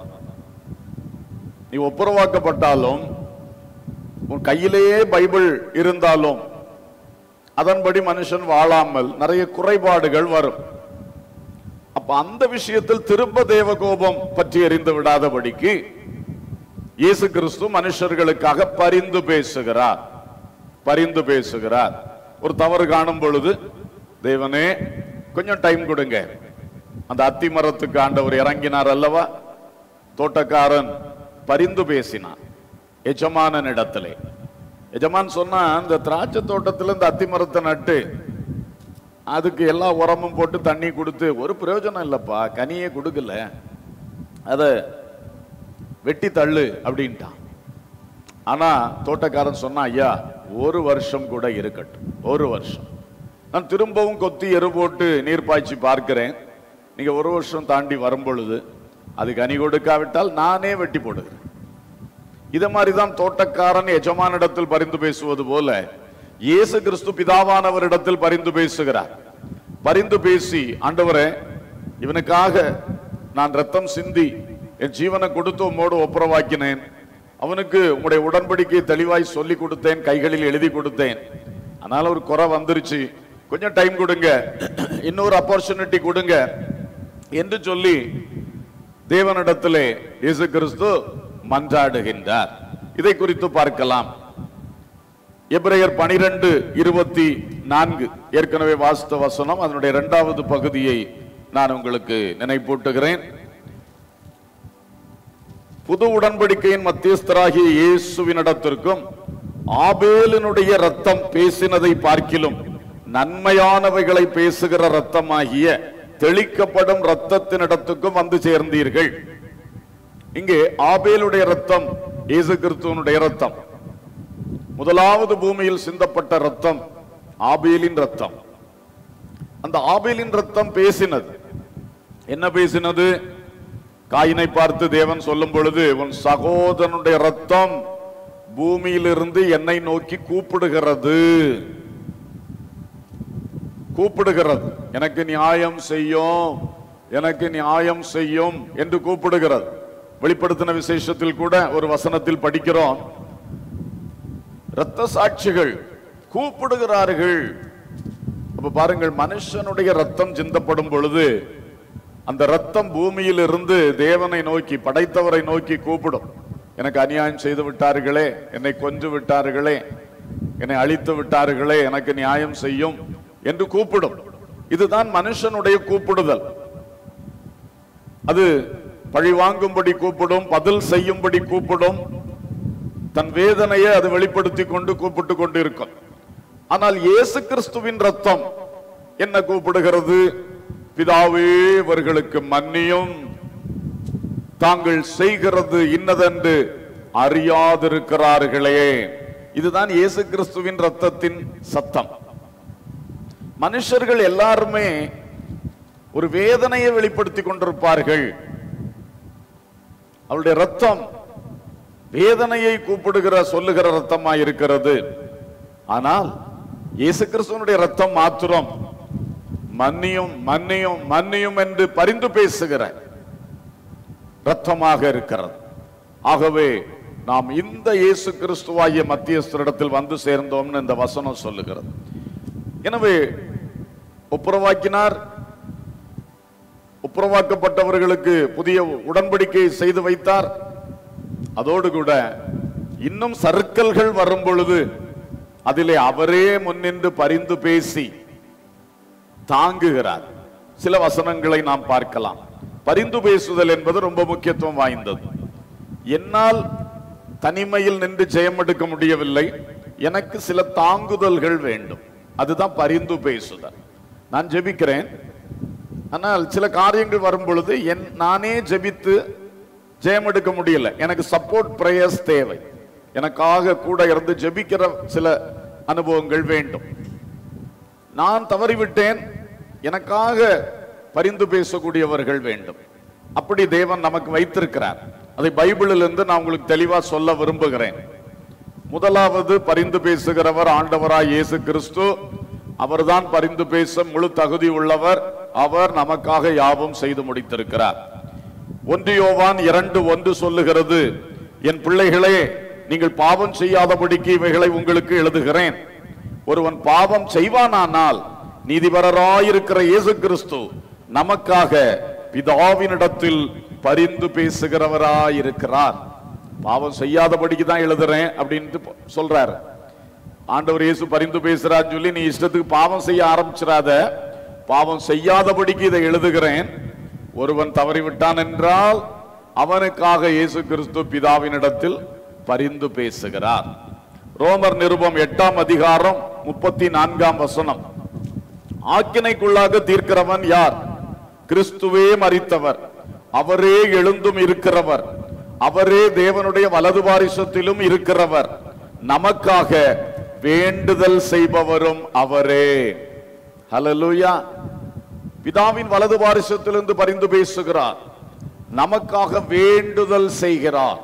நீ ஒப்புரவாக்கப்பட்டாலும் உன் கையிலேயே பைபிள் இருந்தாலும் அதன்படி மனுஷன் வாழாமல் நிறைய குறைபாடுகள் வரும் அப்ப அந்த விஷயத்தில் திரும்ப தேவ கோபம் பற்றி எறிந்து விடாதபடிக்கு இயேசு கிறிஸ்து மனுஷர்களுக்காக பரிந்து பேசுகிறார் பரிந்து பேசுகிறார் ஒரு தவறு காணும் பொழுது தேவனே கொஞ்சம் டைம் கொடுங்க அந்த அத்தி மரத்துக்கு ஆண்டவர் இறங்கினார் அல்லவா தோட்டக்காரன் பரிந்து பேசினான் எஜமானன் இடத்திலே எஜமான் சொன்னா இந்த திராட்சை தோட்டத்துல இந்த அத்தி மரத்தை நட்டு அதுக்கு எல்லா உரமும் போட்டு தண்ணி கொடுத்து ஒரு பிரயோஜனம் இல்லப்பா கனியே கொடுக்கல அத வெட்டி தள்ளு அப்படின்ட்டான் ஆனா தோட்டக்காரன் சொன்னா ஐயா ஒரு வருஷம் கூட இருக்கட்டும் ஒரு வருஷம் நான் திரும்பவும் கொத்தி எரு போட்டு நீர் பாய்ச்சி பார்க்கிறேன் நீங்க ஒரு வருஷம் தாண்டி வரும் பொழுது அது கனி கொடுக்காவிட்டால் நானே வெட்டி போடுகிறேன் இத மாதிரிதான் தோட்டக்காரன் எஜமானிடத்தில் பரிந்து பேசுவது போல இயேசு கிறிஸ்து பிதாவானவரிடத்தில் பரிந்து பேசுகிறார் பரிந்து பேசி ஆண்டவரே இவனுக்காக நான் ரத்தம் சிந்தி என் ஜீவனை கொடுத்து உம்மோடு ஒப்புரவாக்கினேன் அவனுக்கு உங்களுடைய உடன்படிக்கையை தெளிவாய் சொல்லி கொடுத்தேன் கைகளில் எழுதி கொடுத்தேன் அதனால ஒரு குறை வந்துருச்சு கொஞ்சம் டைம் கொடுங்க இன்னொரு ஆப்பர்ச்சுனிட்டி கொடுங்க என்று சொல்லி தேவனிடத்திலே இயேசு கிறிஸ்து மன்றாடுகின்றார் இதை குறித்து பார்க்கலாம் எபிரேயர் பனிரெண்டு இருபத்தி நான்கு ஏற்கனவே வாசித்த வசனம் அதனுடைய இரண்டாவது பகுதியை நான் உங்களுக்கு நினைப்பூட்டுகிறேன் புது உடன்படிக்கையின் மத்தியஸ்தராகிய இயேசுவினிடத்திற்கும் ஆபேலினுடைய ரத்தம் பேசினதை பார்க்கிலும் நன்மையானவைகளை பேசுகிற ரத்தமாகிய தெளிக்கப்படும் ரத்தத்தினிடத்துக்கும் வந்து சேர்ந்தீர்கள் இங்கே ஆபேலுடைய ரத்தம் இயேசு கிறிஸ்துவனுடைய ரத்தம் முதலாவது பூமியில் சிந்தப்பட்ட ரத்தம் ஆபேலின் ரத்தம் அந்த ஆபேலின் ரத்தம் பேசினது என்ன பேசினது காயினை பார்த்து தேவன் சொல்லும் பொழுது உன் சகோதரனுடைய ரத்தம் பூமியிலிருந்து என்னை நோக்கி கூப்பிடுகிறது கூப்பிடுகிறது எனக்கு நியாயம் செய்யும் எனக்கு நியாயம் செய்யும் என்று கூப்பிடுகிறது வெளிப்படுத்தின விசேஷத்தில் கூட ஒரு வசனத்தில் படிக்கிறோம் இரத்த சாட்சிகள் கூப்பிடுகிறார்கள் அப்ப பாருங்கள் மனுஷனுடைய ரத்தம் சிந்தப்படும் பொழுது அந்த ரத்தம் பூமியில் இருந்து தேவனை நோக்கி படைத்தவரை நோக்கி கூப்பிடும் எனக்கு அநியாயம் செய்து விட்டார்களே என்னை கொன்று விட்டார்களே என்னை அழித்து விட்டார்களே எனக்கு நியாயம் செய்யும் என்று கூப்பிடும் இதுதான் மனுஷனுடைய கூப்பிடுதல் அது பழி வாங்கும்படி கூப்பிடும் பதில் செய்யும்படி கூப்பிடும் தன் வேதனையை அது வெளிப்படுத்தி கொண்டு கூப்பிட்டு கொண்டு இருக்கும் ஆனால் இயேசு கிறிஸ்துவின் ரத்தம் என்ன கூப்பிடுகிறது பிதாவே இவர்களுக்கு மன்னியும் தாங்கள் செய்கிறது இன்னதென்று அறியாதிருக்கிறார்களே இதுதான் இயேசு கிறிஸ்துவின் ரத்தத்தின் சத்தம் மனுஷர்கள் எல்லாருமே ஒரு வேதனையை வெளிப்படுத்தி கொண்டிருப்பார்கள் அவருடைய ரத்தம் வேதனையை கூப்பிடுகிற சொல்லுகிற ரத்தமா இருக்கிறது ஆனால் இயேசு கிறிஸ்துவனுடைய ரத்தம் மாத்திரம் மன்னியும் மன்னியும் மன்னியும் என்று பரிந்து பேசுகிற ரத்தமாக இருக்கிறது ஆகவே நாம் இந்த இயேசு கிறிஸ்துவாகிய மத்தியஸ்தரிடத்தில் வந்து சேர்ந்தோம்னு இந்த வசனம் சொல்லுகிறது எனவே ஒப்புரவாக்கினார் ஒப்புரவாக்கப்பட்டவர்களுக்கு புதிய உடன்படிக்கை செய்து வைத்தார் அதோடு கூட இன்னும் சர்க்கல்கள் வரும் பொழுது அதிலே அவரே முன்னின்று பரிந்து பேசி தாங்குகிறார் சில வசனங்களை நாம் பார்க்கலாம் பரிந்து பேசுதல் என்பது ரொம்ப முக்கியத்துவம் வாய்ந்தது என்னால் தனிமையில் நின்று ஜெயம் எடுக்க முடியவில்லை எனக்கு சில தாங்குதல்கள் வேண்டும் அதுதான் பரிந்து பேசுதல் நான் ஜெபிக்கிறேன் ஆனால் சில காரியங்கள் வரும் பொழுது என் நானே ஜெபித்து ஜெயம் எடுக்க முடியல எனக்கு சப்போர்ட் பிரேயர்ஸ் தேவை எனக்காக கூட இருந்து ஜெபிக்கிற சில அனுபவங்கள் வேண்டும் நான் தவறிவிட்டேன் எனக்காக பரிந்து பேசக்கூடியவர்கள் வேண்டும் அப்படி தேவன் நமக்கு வைத்திருக்கிறார் அதை பைபிளில் இருந்து நான் உங்களுக்கு தெளிவா சொல்ல விரும்புகிறேன் முதலாவது பரிந்து பேசுகிறவர் ஆண்டவராய் இயேசு கிறிஸ்து அவர்தான் பரிந்து பேச முழு தகுதி உள்ளவர் அவர் நமக்காக யாவும் செய்து முடித்திருக்கிறார் ஒன்று யோவான் இரண்டு ஒன்று சொல்லுகிறது என் பிள்ளைகளே நீங்கள் பாவம் செய்யாதபடிக்கு இவைகளை உங்களுக்கு எழுதுகிறேன் ஒருவன் பாவம் செய்வானானால் நீதிபரராயிருக்கிற இயேசு கிறிஸ்து நமக்காக பிதாவினிடத்தில் பரிந்து பேசுகிறவராயிருக்கிறார் பாவம் செய்யாதபடிக்கு தான் எழுதுறேன் அப்படின்ட்டு சொல்றாரு ஆண்டவர் இயேசு பரிந்து பேசுறான்னு சொல்லி நீ இஷ்டத்துக்கு பாவம் செய்ய ஆரம்பிச்சிடாத பாவம் செய்யாதபடிக்கு இதை எழுதுகிறேன் ஒருவன் தவறிவிட்டான் என்றால் அவனுக்காக இயேசு கிறிஸ்து பிதாவினிடத்தில் பரிந்து பேசுகிறார் ரோமர் நிருபம் எட்டாம் அதிகாரம் முப்பத்தி நான்காம் வசனம் ஆக்கினைக்குள்ளாக தீர்க்கிறவன் யார் கிறிஸ்துவே மரித்தவர் அவரே எழுந்தும் இருக்கிறவர் அவரே தேவனுடைய வலது பாரிசத்திலும் இருக்கிறவர் நமக்காக வேண்டுதல் செய்பவரும் அவரே ஹalleluya பிதாவின் வலது பாரிசத்திலிருந்து பரிந்து பேசுகிறார் நமக்காக வேண்டுதல் செய்கிறார்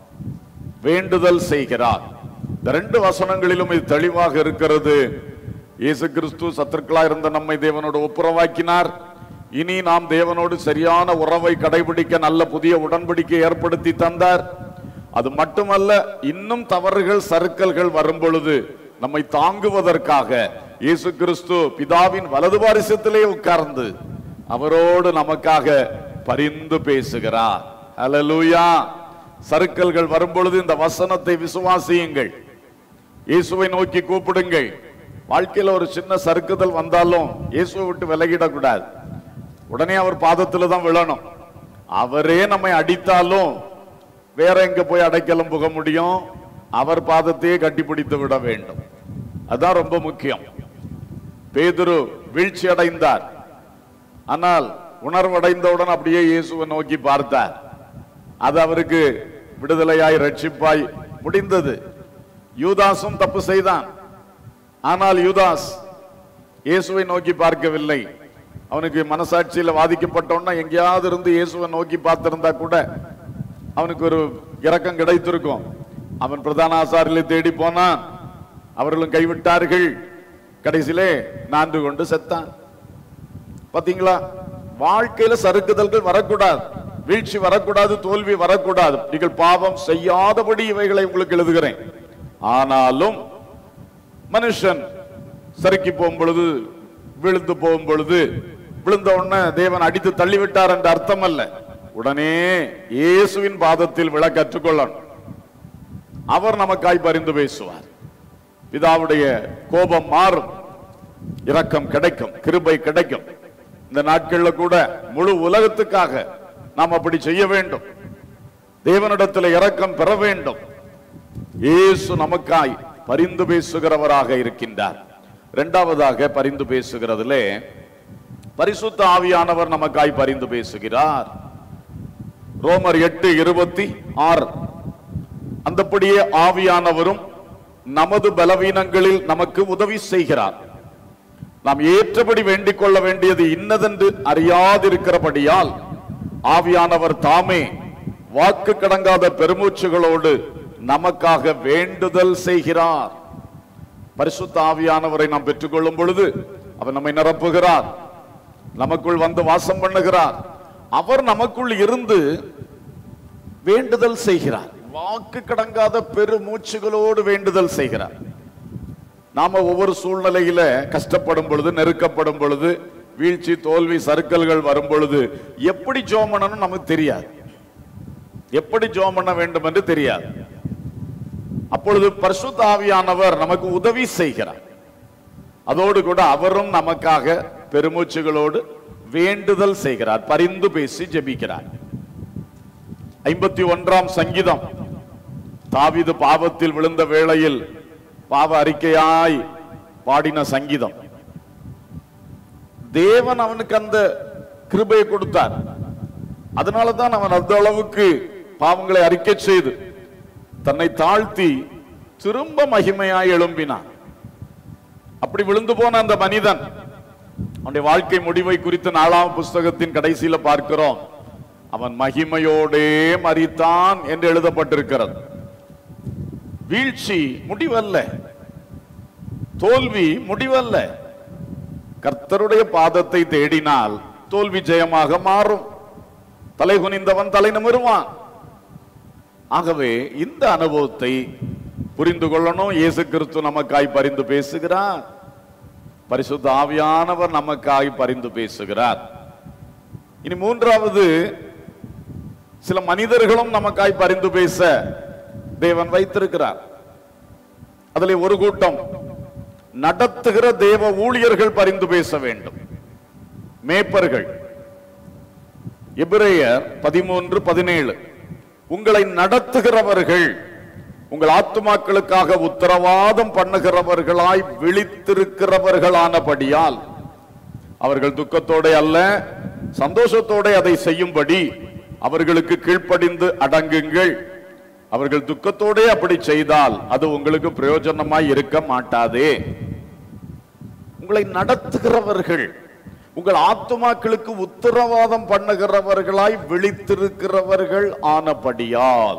வேண்டுதல் செய்கிறார் இந்த ரெண்டு வசனங்களிலும் இது தெளிவாக இருக்கிறது இயேசு கிறிஸ்து சத்துருக்களா இருந்த நம்மை தேவனோடு ஒப்புரவாக்கினார் இனி நாம் தேவனோடு சரியான உறவை கடைபிடிக்க நல்ல புதிய உடன்படிக்கை ஏற்படுத்தி தந்தார் அது மட்டுமல்ல இன்னும் தவறுகள் சறுக்கல்கள் வரும் பொழுது நம்மை தாங்குவதற்காக இயேசு கிறிஸ்து பிதாவின் வலது பாரிசத்திலே உட்கார்ந்து அவரோடு நமக்காக பரிந்து பேசுகிறார் ஹalleluya சறுக்கல்கள் வரும் பொழுது இந்த வசனத்தை விசுவாசியுங்கள் இயேசுவை நோக்கி கூப்பிடுங்கள் வாழ்க்கையில ஒரு சின்ன சறுக்குதல் வந்தாலும் இயேசுவை விட்டு விலகிடக்கூடாது உடனே அவர் பாதத்துல தான் விழணும் அவரே நம்மை அடித்தாலும் வேற எங்க போய் அடைக்கலம் புக முடியும் அவர் பாதத்தையே கட்டிப்பிடித்து விட வேண்டும் அதான் ரொம்ப முக்கியம் பேதுரு வீழ்ச்சி அடைந்தார் ஆனால் உணர்வடைந்தவுடன் அப்படியே இயேசுவை நோக்கி பார்த்தார் அது அவருக்கு விடுதலையாய் ரட்சிப்பாய் முடிந்தது யூதாசும் தப்பு செய்தான் ஆனால் யூதாஸ் இயேசுவை நோக்கி பார்க்கவில்லை அவனுக்கு மனசாட்சியில வாதிக்கப்பட்டோன்னா எங்கேயாவது இருந்து இயேசுவை நோக்கி பார்த்திருந்தா கூட அவனுக்கு ஒரு இரக்கம் கிடைத்திருக்கும் அவன் பிரதான ஆசாரிகளை தேடி போனான் அவர்களும் கைவிட்டார்கள் கடைசியிலே நான்கு கொண்டு செத்தான் பாத்தீங்களா வாழ்க்கையில சறுக்குதல்கள் வரக்கூடாது வீழ்ச்சி வரக்கூடாது தோல்வி வரக்கூடாது நீங்கள் பாவம் செய்யாதபடி இவைகளை உங்களுக்கு எழுதுகிறேன் ஆனாலும் மனுஷன் சறுக்கி போகும் பொழுது விழுந்து போகும் பொழுது விழுந்த உடனே தேவன் அடித்து தள்ளிவிட்டார் என்ற அர்த்தம் அல்ல உடனே இயேசுவின் பாதத்தில் விழ கற்றுக்கொள்ளணும் அவர் நமக்காய் பரிந்து பேசுவார் பிதாவுடைய கோபம் மாறும் இரக்கம் கிடைக்கும் கிருபை கிடைக்கும் இந்த நாட்கள்ல கூட முழு உலகத்துக்காக நாம் அப்படி செய்ய வேண்டும் தேவனிடத்தில் இரக்கம் பெற வேண்டும் இயேசு நமக்காய் பரிந்து பேசுகிறவராக இருக்கின்றார் இரண்டாவதாக பரிந்து பேசுகிறதிலே பரிசுத்த ஆவியானவர் நமக்காய் பரிந்து பேசுகிறார் ரோமர் எட்டு இருபத்தி ஆறு அந்தப்படியே ஆவியானவரும் நமது பலவீனங்களில் நமக்கு உதவி செய்கிறார் நாம் ஏற்றபடி வேண்டிக் கொள்ள வேண்டியது இன்னதென்று அறியாதிருக்கிறபடியால் ஆவியானவர் தாமே வாக்கு கடங்காத பெருமூச்சுகளோடு நமக்காக வேண்டுதல் செய்கிறார் பரிசுத்த ஆவியானவரை நாம் பெற்றுக்கொள்ளும் பொழுது அவர் நம்மை நிரப்புகிறார் நமக்குள் வந்து வாசம் பண்ணுகிறார் அவர் நமக்குள் இருந்து வேண்டுதல் செய்கிறார் வாக்கு கடங்காத பெருமூச்சுகளோடு வேண்டுதல் செய்கிறார் நாம ஒவ்வொரு சூழ்நிலையில கஷ்டப்படும் பொழுது நெருக்கப்படும் பொழுது வீழ்ச்சி தோல்வி சறுக்கல்கள் வரும் பொழுது எப்படி ஜோம் பண்ணணும் நமக்கு தெரியாது எப்படி ஜோம் பண்ண வேண்டும் என்று தெரியாது அப்பொழுது பரிசுத்த ஆவியானவர் நமக்கு உதவி செய்கிறார் அதோடு கூட அவரும் நமக்காக பெருமூச்சுகளோடு வேண்டுதல் செய்கிறார் பரிந்து பேசி ஜெபிக்கிறார் ஐம்பத்தி ஒன்றாம் சங்கீதம் தாவீது பாவத்தில் விழுந்த வேளையில் பாவ அறிக்கையாய் பாடின சங்கீதம் தேவன் அவனுக்கு அந்த கிருபையை கொடுத்தார் அதனாலதான் அவன் அந்த அளவுக்கு பாவங்களை அறிக்கை செய்து தன்னை தாழ்த்தி திரும்ப மகிமையாய் எழும்பினான் அப்படி விழுந்து போன அந்த மனிதன் அவனுடைய வாழ்க்கை முடிவை குறித்து நாலாம் புஸ்தகத்தின் கடைசியில பார்க்கிறோம் அவன் மகிமையோடே மரித்தான் என்று எழுதப்பட்டிருக்கிறது வீழ்ச்சி முடிவல்ல தோல்வி முடிவல்ல கர்த்தருடைய பாதத்தை தேடினால் தோல்வி ஜெயமாக மாறும் தலை குனிந்தவன் தலை நிமிருவான் ஆகவே இந்த அனுபவத்தை புரிந்து கொள்ளணும் இயேசு கிறிஸ்து நமக்காய் பரிந்து பேசுகிறார் பரிசுத்த ஆவியானவர் நமக்காய் பரிந்து பேசுகிறார் இனி மூன்றாவது சில மனிதர்களும் நமக்காய் பரிந்து பேச தேவன் வைத்திருக்கிறார் அதில் ஒரு கூட்டம் நடத்துகிற தேவ ஊழியர்கள் பரிந்து பேச வேண்டும் மேப்பர்கள் எபிரேயர் பதிமூன்று பதினேழு உங்களை நடத்துகிறவர்கள் உங்கள் ஆத்துமாக்களுக்காக உத்தரவாதம் பண்ணுகிறவர்களாய் விழித்திருக்கிறவர்களானபடியால் அவர்கள் துக்கத்தோட அல்ல சந்தோஷத்தோட அதை செய்யும்படி அவர்களுக்கு கீழ்ப்படிந்து அடங்குங்கள் அவர்கள் துக்கத்தோடே அப்படி செய்தால் அது உங்களுக்கு பிரயோஜனமாய் இருக்க மாட்டாதே உங்களை நடத்துகிறவர்கள் உங்கள் ஆத்துமாக்களுக்கு உத்தரவாதம் பண்ணுகிறவர்களாய் விழித்திருக்கிறவர்கள் ஆனபடியால்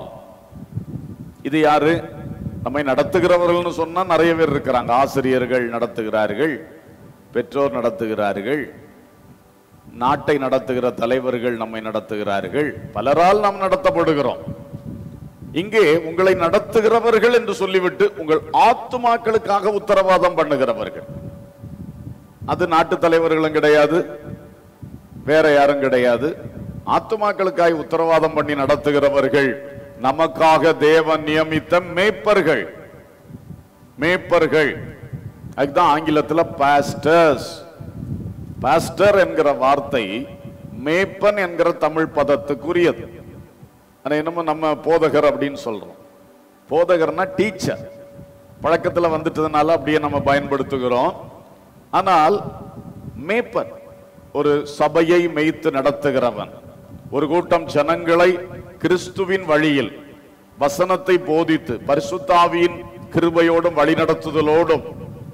இது யாரு நம்மை நடத்துகிறவர்கள்னு சொன்னா நிறைய பேர் இருக்கிறாங்க ஆசிரியர்கள் நடத்துகிறார்கள் பெற்றோர் நடத்துகிறார்கள் நாட்டை நடத்துகிற தலைவர்கள் நம்மை நடத்துகிறார்கள் பலரால் நாம் நடத்தப்படுகிறோம் இங்கே உங்களை நடத்துகிறவர்கள் என்று சொல்லிவிட்டு உங்கள் ஆத்துமாக்களுக்காக உத்தரவாதம் பண்ணுகிறவர்கள் அது நாட்டு தலைவர்களும் கிடையாது வேற யாரும் கிடையாது ஆத்துமாக்களுக்காய் உத்தரவாதம் பண்ணி நடத்துகிறவர்கள் நமக்காக தேவன் நியமித்த மேய்ப்பர்கள் மேய்ப்பர்கள் அதுதான் ஆங்கிலத்துல பாஸ்டர்ஸ் பாஸ்டர் என்கிற வார்த்தை மேய்ப்பன் என்கிற தமிழ் பதத்துக்குரியது ஆனா என்னமோ நம்ம போதகர் அப்படின்னு சொல்றோம் போதகர்னா டீச்சர் பழக்கத்துல வந்துட்டதுனால அப்படியே நம்ம பயன்படுத்துகிறோம் ஆனால் மேய்ப்பன் ஒரு சபையை மேய்த்து நடத்துகிறவன் ஒரு கூட்டம் ஜனங்களை கிறிஸ்துவின் வழியில் வசனத்தை போதித்து பரிசுத்தாவியின் கிருபையோடும் வழிநடத்துதலோடும்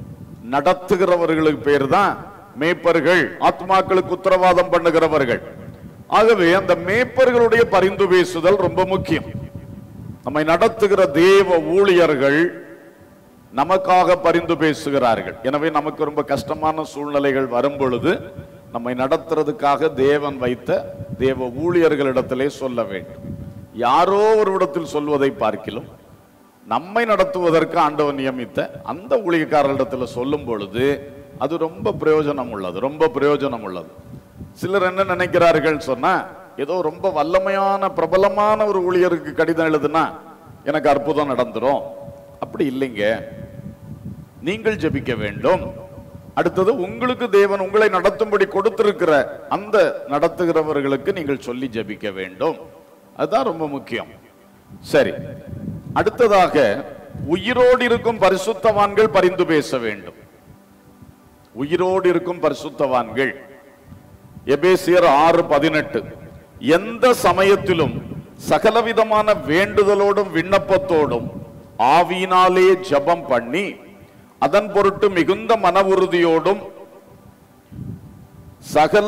நடத்துகிறவர்களுக்கு பேர் தான் மேய்ப்பர்கள் ஆத்மாக்களுக்கு உத்தரவாதம் பண்ணுகிறவர்கள் ஆகவே அந்த மேய்ப்பர்களுடைய பரிந்து பேசுதல் ரொம்ப முக்கியம் நம்மை நடத்துகிற தேவ ஊழியர்கள் நமக்காக பரிந்து பேசுகிறார்கள் எனவே நமக்கு ரொம்ப கஷ்டமான சூழ்நிலைகள் வரும் பொழுது நம்மை நடத்துறதுக்காக தேவன் வைத்த தேவ ஊழியர்களிடத்திலே சொல்ல வேண்டும் யாரோ ஒரு இடத்தில் சொல்வதை பார்க்கிலும் நம்மை நடத்துவதற்கு ஆண்டவன் நியமித்த அந்த ஊழியக்காரர்களிடத்தில் சொல்லும் பொழுது அது ரொம்ப பிரயோஜனம் உள்ளது ரொம்ப பிரயோஜனம் உள்ளது சிலர் என்ன நினைக்கிறார்கள் சொன்னா ஏதோ ரொம்ப வல்லமையான பிரபலமான ஒரு ஊழியருக்கு கடிதம் எழுதுனா எனக்கு அற்புதம் நடந்துரும் அப்படி இல்லைங்க நீங்கள் ஜெபிக்க வேண்டும் அடுத்தது உங்களுக்கு தேவன் உங்களை நடத்தும்படி கொடுத்திருக்கிற அந்த நடத்துகிறவர்களுக்கு நீங்கள் சொல்லி ஜெபிக்க வேண்டும் அதுதான் ரொம்ப முக்கியம் சரி அடுத்ததாக உயிரோடு இருக்கும் பரிசுத்தவான்கள் பரிந்து பேச வேண்டும் உயிரோடு இருக்கும் பரிசுத்தவான்கள் எபேசியர் ஆறு பதினெட்டு எந்த சமயத்திலும் சகலவிதமான வேண்டுதலோடும் விண்ணப்பத்தோடும் ஆவியினாலே ஜெபம் பண்ணி அதன் பொருட்டு மிகுந்த மன உறுதியோடும் சகல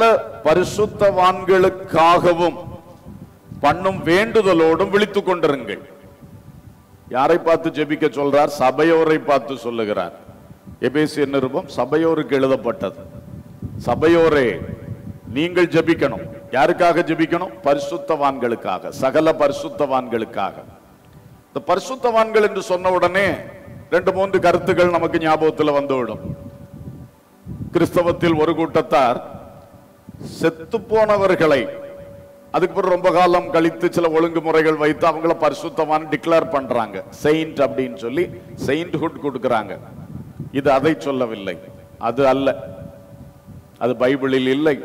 பரிசுத்தவான்களுக்காகவும் பண்ணும் வேண்டுதலோடும் விழித்துக் கொண்டிருங்கள் யாரை பார்த்து ஜெபிக்க சொல்றார் சபையோரை பார்த்து சொல்லுகிறார் எபேசிய நிருபம் சபையோருக்கு எழுதப்பட்டது சபையோரே நீங்கள் ஜெபிக்கணும் யாருக்காக ஜெபிக்கணும் பரிசுத்தவான்களுக்காக சகல பரிசுத்தவான்களுக்காக இந்த பரிசுத்தவான்கள் என்று சொன்ன உடனே ரெண்டு மூன்று கருத்துக்கள் நமக்கு ஞாபகத்தில் வந்துவிடும் கிறிஸ்தவத்தில் ஒரு கூட்டத்தார் செத்து போனவர்களை அதுக்கு பிறகு ரொம்ப காலம் கழித்து சில ஒழுங்குமுறைகள் வைத்து அவங்கள பரிசுத்தவான் டிக்ளேர் பண்றாங்க செயின்ட் அப்படின்னு சொல்லி செயின்ட்ஹுட் கொடுக்கறாங்க இது அதை சொல்லவில்லை அது அல்ல அது பைபிளில் இல்லை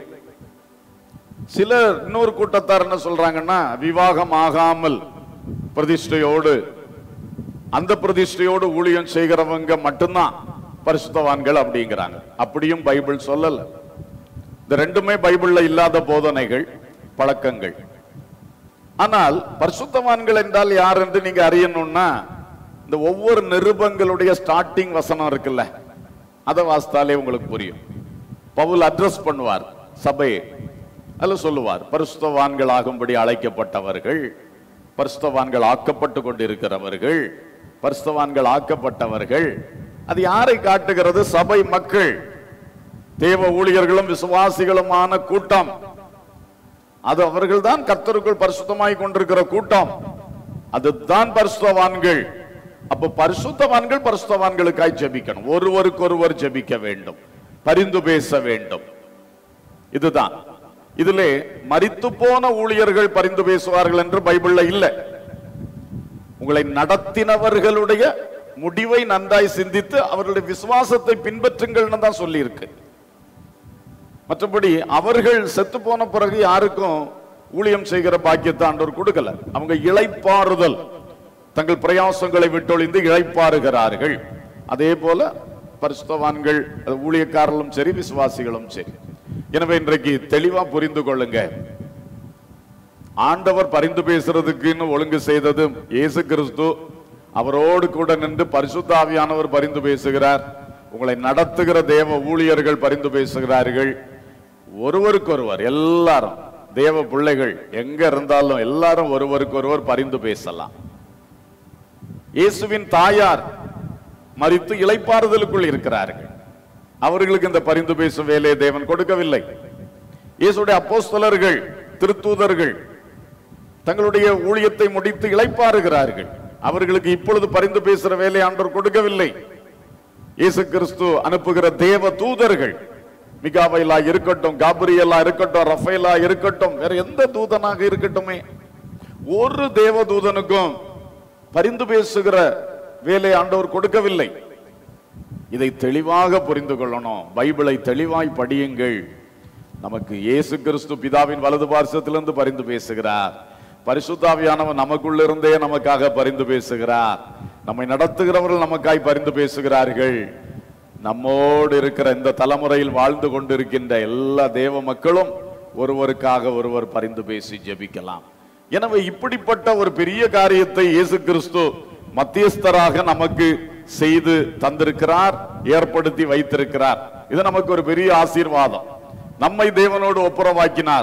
சில இன்னொரு கூட்டத்தார் என்ன சொல்றாங்கன்னா விவாகம் ஆகாமல் பிரதிஷ்டையோடு அந்த பிரதிஷ்டையோடு ஊழியம் செய்கிறவங்க மட்டும்தான் பரிசுத்தவான்கள் அப்படிங்கிறாங்க அப்படியும் பைபிள் சொல்லல இந்த ரெண்டுமே பைபிள்ல இல்லாத போதனைகள் பழக்கங்கள் ஆனால் பரிசுத்தவான்கள் என்றால் யார் என்று நீங்க அறியணும்னா இந்த ஒவ்வொரு நிருபங்களுடைய ஸ்டார்டிங் வசனம் இருக்குல்ல அதை வாசித்தாலே உங்களுக்கு புரியும் பவுல் அட்ரஸ் பண்ணுவார் சபையை அதுல சொல்லுவார் பரிசுத்தவான்கள் ஆகும்படி அழைக்கப்பட்டவர்கள் பரிசுத்தவான்கள் ஆக்கப்பட்டு கொண்டிருக்கிறவர்கள் பரிசுத்தவான்கள் ஆக்கப்பட்டவர்கள் அது யாரை காட்டுகிறது சபை மக்கள் தேவ ஊழியர்களும் விசுவாசிகளுமான கூட்டம் அது அவர்கள்தான் கர்த்தருக்குள் பரிசுத்தமாய் கொண்டிருக்கிற கூட்டம் அதுதான் பரிசுத்தவான்கள் அப்ப பரிசுத்தவான்கள் பரிசுத்தவான்களுக்காய் ஜெபிக்கணும் ஒருவருக்கு ஒருவர் ஜெபிக்க வேண்டும் பரிந்து பேச வேண்டும் இதுதான் இதிலே மரித்து போன ஊழியர்கள் பரிந்து பேசுவார்கள் என்று பைபிள்ல இல்லை உங்களை நடத்தினவர்களுடைய முடிவை நன்றாய் சிந்தித்து அவர்களுடைய விசுவாசத்தை பின்பற்றுங்கள்னு தான் சொல்லி இருக்கு மற்றபடி அவர்கள் செத்து போன பிறகு யாருக்கும் ஊழியம் செய்கிற பாக்கியத்தை ஆண்டவர் கொடுக்கல அவங்க இளைப்பாறுதல் தங்கள் பிரயாசங்களை விட்டொழிந்து இளைப்பாறுகிறார்கள் அதே போல பரிசுத்தவான்கள் அது ஊழியக்காரர்களும் சரி விசுவாசிகளும் சரி எனவே இன்றைக்கு தெளிவா புரிந்து கொள்ளுங்க ஆண்டவர் பரிந்து பேசுறதுக்குன்னு ஒழுங்கு செய்தது இயேசு கிறிஸ்து அவரோடு கூட நின்று பரிசுத்த ஆவியானவர் பரிந்து பேசுகிறார் உங்களை நடத்துகிற தேவ ஊழியர்கள் பரிந்து பேசுகிறார்கள் ஒருவருக்கொருவர் எல்லாரும் தேவ பிள்ளைகள் எங்க இருந்தாலும் எல்லாரும் ஒருவருக்கொருவர் பரிந்து பேசலாம் இயேசுவின் தாயார் மரித்து இளைப்பாறுதலுக்குள் இருக்கிறார்கள் அவர்களுக்கு இந்த பரிந்து பேசும் வேலையை தேவன் கொடுக்கவில்லை இயேசுடைய அப்போஸ்தலர்கள் திருத்தூதர்கள் தங்களுடைய ஊழியத்தை முடித்து இளைப்பாறுகிறார்கள் அவர்களுக்கு இப்பொழுது பரிந்து பேசுற வேலை ஆண்டவர் கொடுக்கவில்லை இயேசு கிறிஸ்து அனுப்புகிற தேவ தூதர்கள் மிகாவைலா இருக்கட்டும் காபிரியலா இருக்கட்டும் ரஃபேலா இருக்கட்டும் வேற எந்த தூதனாக இருக்கட்டுமே ஒரு தேவ தூதனுக்கும் பரிந்து பேசுகிற வேலை ஆண்டவர் கொடுக்கவில்லை இதை தெளிவாக புரிந்து கொள்ளணும் பைபிளை தெளிவாய் படியுங்கள் நமக்கு இயேசு கிறிஸ்து பிதாவின் வலது பார்சத்திலிருந்து பரிந்து பேசுகிறார் பரிசுத்தாவியானவன் நமக்குள்ள இருந்தே நமக்காக பரிந்து பேசுகிறார் நம்மை நடத்துகிறவர்கள் நமக்காய் பரிந்து பேசுகிறார்கள் நம்மோடு இருக்கிற இந்த தலைமுறையில் வாழ்ந்து கொண்டிருக்கின்ற எல்லா தேவ மக்களும் ஒருவருக்காக ஒருவர் பரிந்து பேசி ஜெபிக்கலாம் எனவே இப்படிப்பட்ட ஒரு பெரிய காரியத்தை இயேசு கிறிஸ்து மத்தியஸ்தராக நமக்கு செய்து தந்திருக்கிறார் ஏற்படுத்தி வைத்திருக்கிறார் இது நமக்கு ஒரு பெரிய ஆசீர்வாதம் நம்மை தேவனோடு ஒப்புரவாக்கினார்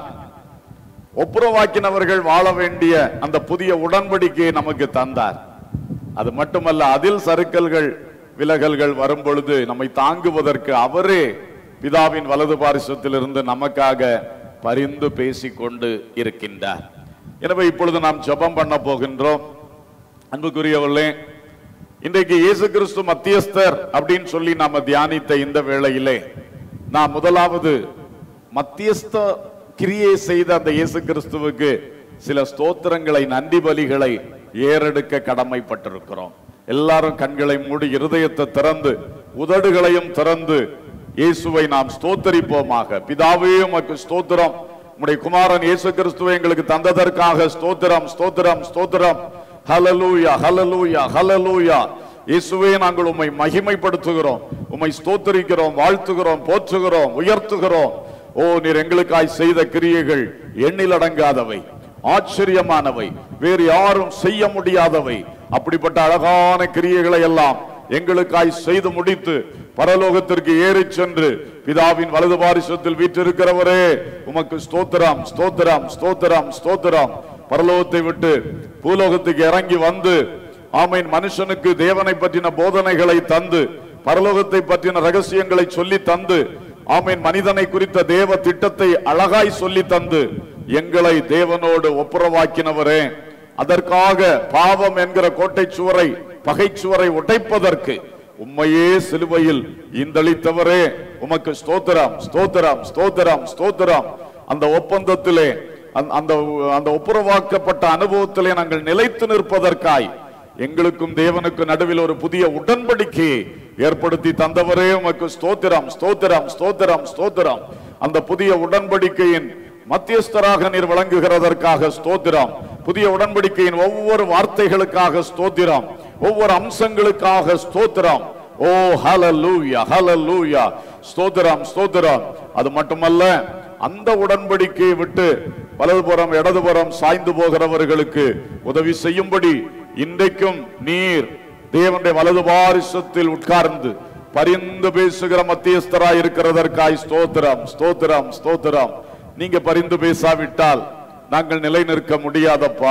ஒப்புரவாக்கினவர்கள் வாழ வேண்டிய அந்த புதிய உடன்படிக்கையை நமக்கு தந்தார் அது மட்டுமல்ல அதில் சறுக்கல்கள் விலகல்கள் வரும் பொழுது நம்மை தாங்குவதற்கு அவரே பிதாவின் வலது பாரிசத்திலிருந்து நமக்காக பரிந்து பேசிக்கொண்டு இருக்கின்றார் எனவே இப்பொழுது நாம் ஜெபம் பண்ண போகின்றோம் அன்புக்குரியவர்களே இன்றைக்கு இயேசு கிறிஸ்து மத்தியஸ்தர் அப்படின்னு சொல்லி நாம தியானித்த இந்த வேளையிலே நாம் முதலாவது மத்தியஸ்த கிரியை செய்த அந்த இயேசு கிறிஸ்துவுக்கு சில ஸ்தோத்திரங்களை நன்றி பலிகளை ஏறெடுக்க கடமைப்பட்டிருக்கிறோம் எல்லாரும் கண்களை மூடி இருதயத்தை திறந்து உதடுகளையும் திறந்து இயேசுவை நாம் ஸ்தோத்தரிப்போமாக பிதாவே உமக்கு ஸ்தோத்திரம் உம்முடைய குமாரன் இயேசு கிறிஸ்துவை எங்களுக்கு தந்ததற்காக ஸ்தோத்திரம் ஸ்தோத்திரம் ஸ்தோத்திரம் ஹலலூயா ஹலலூயா ஹலலூயா இயேசுவே நாங்கள் உம்மை மகிமைப்படுத்துகிறோம் உம்மை ஸ்தோத்தரிக்கிறோம் வாழ்த்துகிறோம் போற்றுகிறோம் உயர்த்துகிறோம் ஓ நீர் எங்களுக்காய் செய்த கிரியைகள் எண்ணிலடங்காதவை ஆச்சரியமானவை வேறு யாரும் செய்ய முடியாதவை அப்படிப்பட்ட அழகான கிரியைகளை எல்லாம் எங்களுக்காய் செய்து முடித்து பரலோகத்திற்கு ஏறிச் சென்று பிதாவின் வலது பாரிசத்தில் வீற்றிருக்கிறவரே உமக்கு ஸ்தோத்திரம் ஸ்தோத்திரம் ஸ்தோத்திரம் ஸ்தோத்திரம் பரலோகத்தை விட்டு பூலோகத்துக்கு இறங்கி வந்து ஆமீன் மனுஷனுக்கு தேவனை பற்றின போதனைகளை தந்து பரலோகத்தை பற்றின ரகசியங்களை சொல்லி தந்து ஆமீன் மனிதனை குறித்த தேவ திட்டத்தை அழகாய் சொல்லி தந்து எங்களை தேவனோடு ஒப்புரவாக்கினவரே அதற்காக பாவம் என்கிற கோட்டை சுவரை பகை சுவரை உடைப்பதற்கு உம்மையே சிலுவையில் இந்தளித்தவரே உமக்கு ஸ்தோத்திரம் ஸ்தோத்திரம் ஸ்தோத்திரம் ஸ்தோத்திரம் அந்த ஒப்பந்தத்திலே அந்த- அந்த அந்த ஒப்புரவாக்கப்பட்ட அனுபவத்திலே நாங்கள் நிலைத்து நிற்பதற்காய் எங்களுக்கும் தேவனுக்கு நடுவில் ஒரு புதிய உடன்படிக்கையை ஏற்படுத்தி தந்தவரே உமக்கு ஸ்தோத்திரம் ஸ்தோத்திரம் ஸ்தோத்திரம் ஸ்தோத்திரம் அந்த புதிய உடன்படிக்கையின் மத்தியஸ்தராக நீர் விளங்குகிறதற்காக ஸ்தோத்திரம் புதிய உடன்படிக்கையின் ஒவ்வொரு வார்த்தைகளுக்காக ஸ்தோத்திரம் ஒவ்வொரு அம்சங்களுக்காக ஸ்தோத்திரம் ஓ ஹalleluya ஹalleluya ஸ்தோத்திரம் ஸ்தோத்திரம் அது மட்டுமல்ல அந்த உடன்படிக்கையை விட்டு வலதுபுறம் இடதுபுறம் சாய்ந்து போகிறவர்களுக்கு உதவி செய்யும்படி இன்றைக்கும் நீர் தேவனுடைய வலது பாரிசத்தில் உட்கார்ந்து பரிந்து பேசுகிற மத்தியஸ்தராய் இருக்கிறதற்காய் ஸ்தோத்திரம் ஸ்தோத்திரம் ஸ்தோத்திரம் நீங்க பரிந்து பேசாவிட்டால் நாங்கள் நிலை நிற்க முடியாதப்பா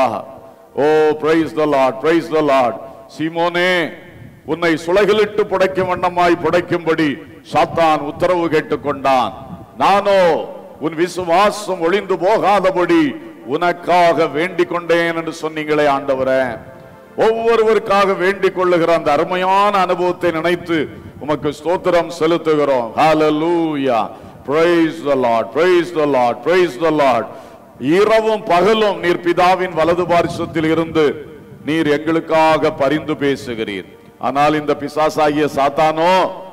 ஓ praise the Lord praise the Lord சீமோனே உன்னை சுலகிலிட்டு புடைக்கும் வண்ணமாய் புடைக்கும்படி சாத்தான் உத்தரவு கேட்டுக்கொண்டான் நானோ உன் விசுவாசம் ஒளிந்து போகாதபடி உனக்காக வேண்டிக் கொண்டேன் என்று சொன்னீங்களே ஆண்டவரே ஒவ்வொருவருக்காக வேண்டிக் கொள்ளுகிற அந்த அருமையான அனுபவத்தை நினைத்து உமக்கு ஸ்தோத்திரம் செலுத்துகிறோம் ஹalleluya praise the lord praise the lord praise the lord இரவும் பகலும் நீர் பிதாவின் வலது பாரிசத்தில் இருந்து நீர் எங்களுக்காக பரிந்து பேசுகிறீர் ஆனால் இந்த பிசாசாகிய சாத்தானோ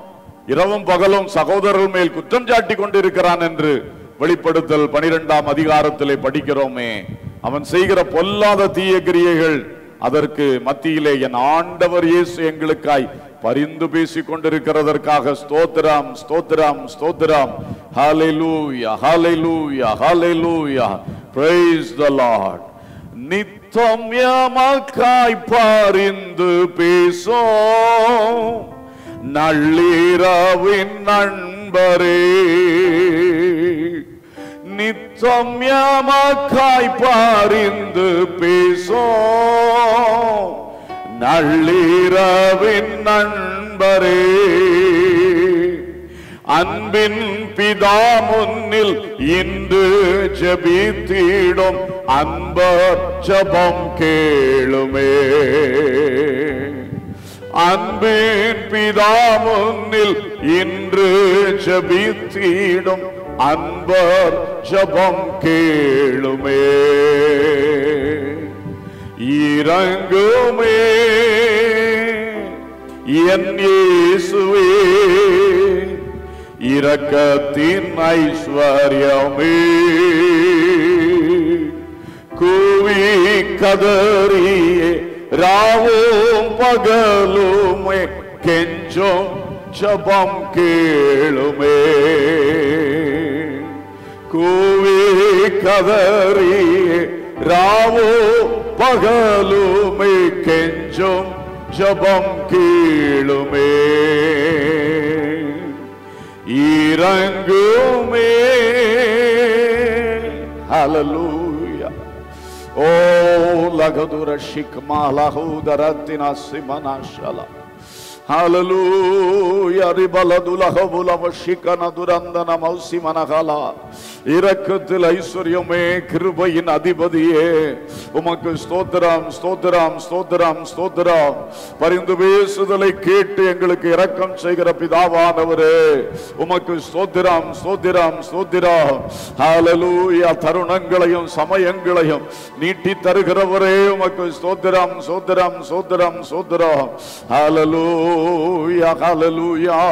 இரவும் பகலும் சகோதரர்கள் மேல் குற்றம் சாட்டி கொண்டிருக்கிறான் என்று வெளிப்படுத்தல் பனிரெண்டாம் அதிகாரத்திலே படிக்கிறோமே அவன் செய்கிற பொல்லாத தீய கிரியைகள் அதற்கு மத்தியிலே என் ஆண்டவர் இயேசு எங்களுக்காய் பரிந்து பேசிக் கொண்டிருக்கிறதற்காக ஸ்தோத்திரம் ஸ்தோத்திரம் ஸ்தோத்திரம் ஹalleluya ஹalleluya ஹalleluya praise the lord நித்தம் எமக்காய் பரிந்து பேசும் நள்ளிரவின் நண்பரே நித்தம் எமக்காய் பரிந்து பேசும் நள்ளிரவின் நண்பரே அன்பின் பிதா முன்னில் இன்று ஜெபித்திடும் அன்பர் ஜபம் கேளுமே அன்பின் பிதா முன்னில் இன்று ஜெபித்திடும் அன்பர் ஜபம் கேளுமே இறங்குமே என் இயேசுவே இரக்கத்தின் ஐஸ்வர்யமே கூவி கதறியே ராவும் பகலுமே கெஞ்சும் ஜபம் கேளுமே கூவி கதறியே ராவோ பகலுமே கெஞ்சும் ஜபம் கீழுமே இறங்குமே ஹalleluya ஓ லகதுர ஷிக்மா லஹூதரத்தினா சிமனாஷலா ஹalleluya ரிபலதுலஹபுலவ ஷிகன துரந்தன மௌசிமனகலா இரக்கத்தில் ஐஸ்வர்யமே கிருபையின் அதிபதியே உமக்கு ஸ்தோத்திரம் ஸ்தோத்திரம் ஸ்தோத்திரம் ஸ்தோத்திரம் பரிந்து பேசுதலை கேட்டு எங்களுக்கு இரக்கம் செய்கிற பிதாவானவரே உமக்கு ஸ்தோத்திரம் ஸ்தோத்திரம் ஸ்தோத்திரம் ஹalleluya தருணங்களையும் சமயங்களையும் நீட்டி தருகிறவரே உமக்கு ஸ்தோத்திரம் ஸ்தோத்திரம் ஸ்தோத்திரம் ஸ்தோத்திரம் hallelujah hallelujah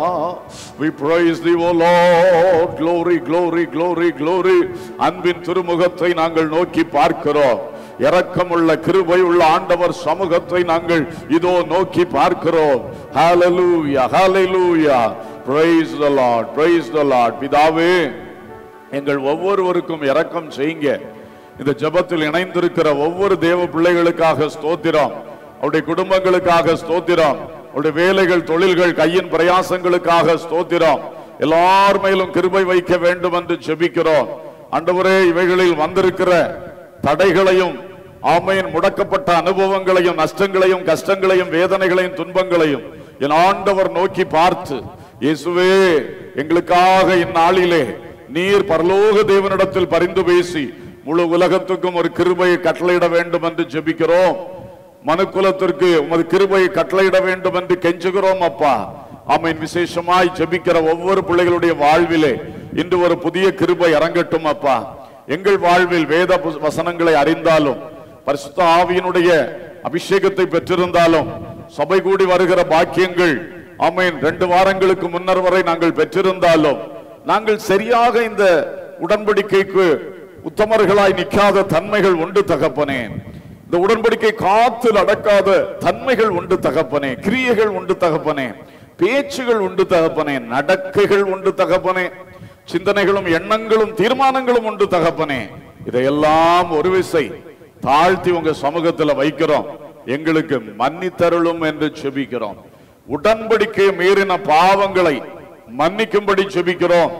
we praise thee o lord glory glory glory glory அன்பின் திருமுகத்தை நாங்கள் நோக்கி பார்க்கிறோம் இரக்கமுள்ள கிருபை உள்ள ஆண்டவர் சமூகத்தை நாங்கள் இதோ நோக்கி பார்க்கிறோம் hallelujah hallelujah praise the lord praise the lord பிதாவே எங்கள் ஒவ்வொருவருக்கும் இரக்கம் செய்யுங்க இந்த ஜெபத்தில் இணைந்திருக்கிற ஒவ்வொரு தேவ பிள்ளைகளுக்காக ஸ்தோத்திரம் அவருடைய குடும்பங்களுக்காக ஸ்தோத்திரம் அவருடைய வேலைகள் தொழில்கள் கையின் பிரயாசங்களுக்காக ஸ்தோத்திரம் எல்லார் மேலும் கிருபை வைக்க வேண்டும் என்று ஜெபிக்கிறோம் ஆண்டவரே இவைகளில் வந்திருக்கிற தடைகளையும் ஆமையின் முடக்கப்பட்ட அனுபவங்களையும் நஷ்டங்களையும் கஷ்டங்களையும் வேதனைகளையும் துன்பங்களையும் என் ஆண்டவர் நோக்கி பார்த்து இயேசுவே எங்களுக்காக இந்நாளிலே நீர் பரலோக தேவனிடத்தில் பரிந்து பேசி முழு உலகத்துக்கும் ஒரு கிருபையை கட்டளையிட வேண்டும் என்று ஜெபிக்கிறோம் மனுக்குலத்திற்கு உமது கிருபையை கட்டளையிட வேண்டும் என்று கெஞ்சுகிறோம் அப்பா ஆமீன் விசேஷமாய் ஜெபிக்கிற ஒவ்வொரு பிள்ளைகளுடைய வாழ்விலே இன்று ஒரு புதிய கிருபை இறங்கட்டும் அப்பா எங்கள் வாழ்வில் வேத புஸ்- வசனங்களை அறிந்தாலும் பரிசுத்த ஆவியினுடைய அபிஷேகத்தை பெற்றிருந்தாலும் சபை கூடி வருகிற பாக்கியங்கள் ஆமீன் ரெண்டு வாரங்களுக்கு முன்னர் வரை நாங்கள் பெற்றிருந்தாலும் நாங்கள் சரியாக இந்த உடன்படிக்கைக்கு உத்தமர்களாய் நிற்காத தன்மைகள் உண்டு தகப்பனே இந்த உடன்படிக்கை காத்து நடக்காத தன்மைகள் உண்டு தகப்பனே கிரியைகள் உண்டு தகப்பனே பேச்சுகள் உண்டு தகப்பனே நடக்கைகள் உண்டு தகப்பனே சிந்தனைகளும் எண்ணங்களும் தீர்மானங்களும் உண்டு தகப்பனே இதையெல்லாம் ஒரு விசை தாழ்த்தி உங்க சமூகத்துல வைக்கிறோம் எங்களுக்கு மன்னித்தருளும் என்று செபிக்கிறோம் உடன்படிக்கை மீறின பாவங்களை மன்னிக்கும்படி செபிக்கிறோம்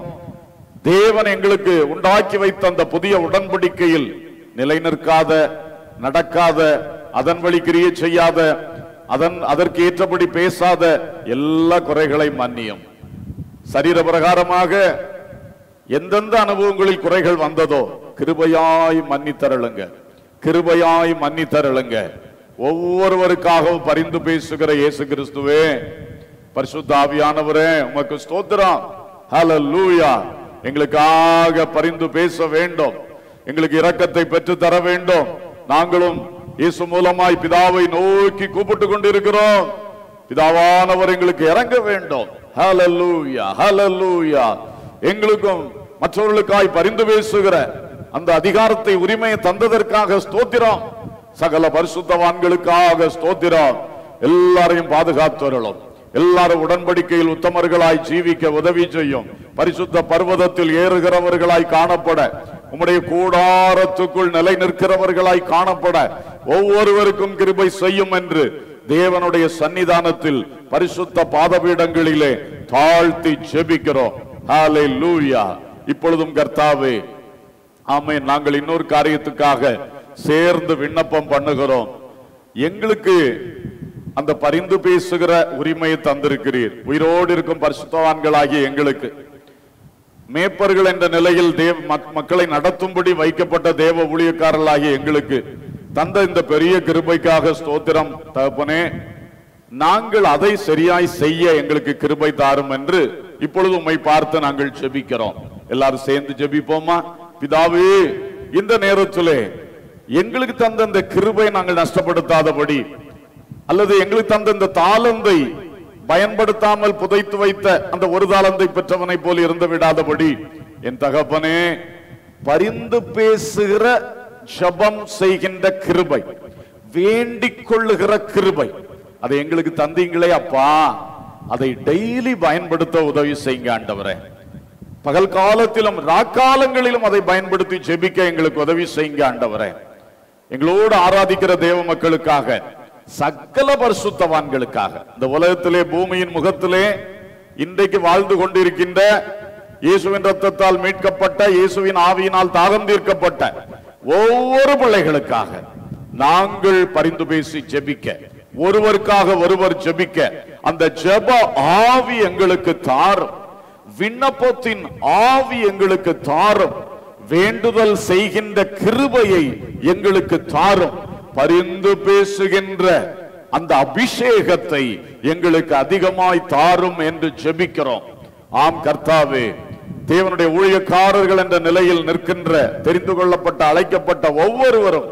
தேவன் எங்களுக்கு உண்டாக்கி வைத்த அந்த புதிய உடன்படிக்கையில் நிலை நிற்காத நடக்காத அதன் வழி கிரியை செய்யாத அதன் அதற்கு ஏற்றபடி பேசாத எல்லா குறைகளை மன்னியும் சரீர பிரகாரமாக எந்தெந்த அனுபவங்களில் குறைகள் வந்ததோ கிருபையாய் மன்னித்தருளுங்க கிருபையாய் மன்னித்தருளுங்க ஒவ்வொருவருக்காகவும் பரிந்து பேசுகிற இயேசு கிறிஸ்துவே பரிசுத்த ஆவியானவரே உமக்கு ஸ்தோத்திரம் ஹalleluya எங்களுக்காக பரிந்து பேச வேண்டும் எங்களுக்கு இரக்கத்தை பெற்று தர வேண்டும் நாங்களும் இயேசு மூலமாய் பிதாவை நோக்கி கூப்பிட்டு கொண்டிருக்கிறோம் பிதாவானவர் எங்களுக்கு இறங்க வேண்டும் ஹalleluya ஹalleluya எங்களுக்கும் மற்றவர்களுக்காய் பரிந்து பேசுகிற அந்த அதிகாரத்தை உரிமையை தந்ததற்காக ஸ்தோத்திரம் சகல பரிசுத்தவான்களுக்காக ஸ்தோத்திரம் எல்லாரையும் பாதுகாத்தவர்களும் எல்லாரும் உடன்படிக்கையில் உத்தமர்களாய் ஜீவிக்க உதவி செய்யும் பரிசுத்த பர்வதத்தில் ஏறுகிறவர்களாய் காணப்பட உம்முடைய கூடாரத்துக்குள் நிலை நிற்கிறவர்களாய் காணப்பட ஒவ்வொருவருக்கும் கிருபை செய்யும் என்று தேவனுடைய சன்னிதானத்தில் பரிசுத்த பாதபீடங்களிலே தாழ்த்தி ஜெபிக்கிறோம் ஹalleluya இப்பொழுதும் கர்த்தாவே ஆமென் நாங்கள் இன்னொரு காரியத்துக்காக சேர்ந்து விண்ணப்பம் பண்ணுகிறோம் எங்களுக்கு அந்த பரிந்து பேசுகிற உரிமையை தந்திருக்கிறீர் உயிரோடு இருக்கும் பரிசுத்தவான்களாகிய எங்களுக்கு மேப்பர்கள் என்ற நிலையில் தேவ மக்- மக்களை நடத்தும்படி வைக்கப்பட்ட தேவ ஊழியக்காரர்களாகிய எங்களுக்கு தந்த இந்த பெரிய கிருபைக்காக ஸ்தோத்திரம் தகப்பனே நாங்கள் அதை சரியாய் செய்ய எங்களுக்கு கிருபை தாரும் என்று இப்பொழுது உம்மை பார்த்து நாங்கள் ஜெபிக்கிறோம் எல்லாரும் சேர்ந்து ஜெபிப்போமா பிதாவே இந்த நேரத்திலே எங்களுக்கு தந்த இந்த கிருபை நாங்கள் நஷ்டப்படுத்தாதபடி அல்லது எங்களுக்கு தந்த இந்த தாளந்தை பயன்படுத்தாமல் புதைத்து வைத்த அந்த ஒரு தாளந்தை பெற்றவனை போல் இருந்து விடாதபடி என் தகப்பனே பரிந்து பேசுகிற ஜபம் செய்கின்ற கிருபை வேண்டிக் கொள்ளுகிற கிருபை அதை எங்களுக்கு தந்தீங்களே அப்பா அதை டெய்லி பயன்படுத்த உதவி செய்யுங்க ஆண்டவரே பகல் காலத்திலும் ராக்காலங்களிலும் அதை பயன்படுத்தி ஜெபிக்க எங்களுக்கு உதவி செய்யுங்க ஆண்டவரே எங்களோடு ஆராதிக்கிற தேவ மக்களுக்காக சகல பரிசுத்தவான்களுக்காக இந்த உலகத்திலே பூமியின் முகத்திலே இன்றைக்கு வாழ்ந்து கொண்டிருக்கின்ற இயேசுவின் ரத்தத்தால் மீட்கப்பட்ட இயேசுவின் ஆவியினால் தாகம் தீர்க்கப்பட்ட ஒவ்வொரு பிள்ளைகளுக்காக நாங்கள் பரிந்து பேசி ஜெபிக்க ஒருவருக்காக ஒருவர் ஜெபிக்க அந்த ஜெப ஆவி எங்களுக்கு தாரும் விண்ணப்பத்தின் ஆவி எங்களுக்கு தாரும் வேண்டுதல் செய்கின்ற கிருபையை எங்களுக்கு தாரும் பரிந்து பேசுகின்ற அந்த அபிஷேகத்தை எங்களுக்கு அதிகமாய் தாரும் என்று ஜெபிக்கிறோம் ஆம் கர்த்தாவே தேவனுடைய ஊழியக்காரர்கள் என்ற நிலையில் நிற்கின்ற தெரிந்து கொள்ளப்பட்ட அழைக்கப்பட்ட ஒவ்வொருவரும்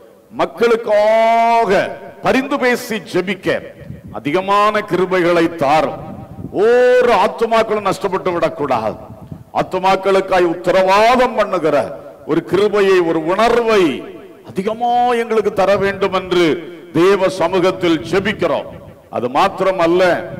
மக்களுக்காக பரிந்து பேசி ஜெபிக்க அதிகமான கிருபைகளை தாரும் ஒரு ஆத்துமாக்களும் நஷ்டப்பட்டு விடக்கூடாது ஆத்துமாக்களுக்காய் உத்தரவாதம் பண்ணுகிற ஒரு கிருபையை ஒரு உணர்வை அதிகமா எங்களுக்கு தர வேண்டும் என்று தேவ சமூகத்தில் ஜெபிக்கிறோம் அது மாத்திரம் அல்ல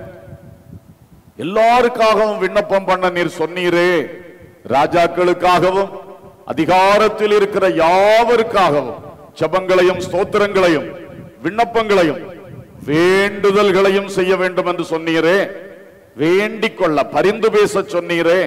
எல்லாருக்காகவும் விண்ணப்பம் பண்ண நீர் சொன்னீரே ராஜாக்களுக்காகவும் அதிகாரத்தில் இருக்கிற யாவருக்காகவும் ஜபங்களையும் ஸ்தோத்திரங்களையும் விண்ணப்பங்களையும் வேண்டுதல்களையும் செய்ய வேண்டும் என்று சொன்னீரே வேண்டிக் கொள்ள பரிந்து பேச சொன்னீரே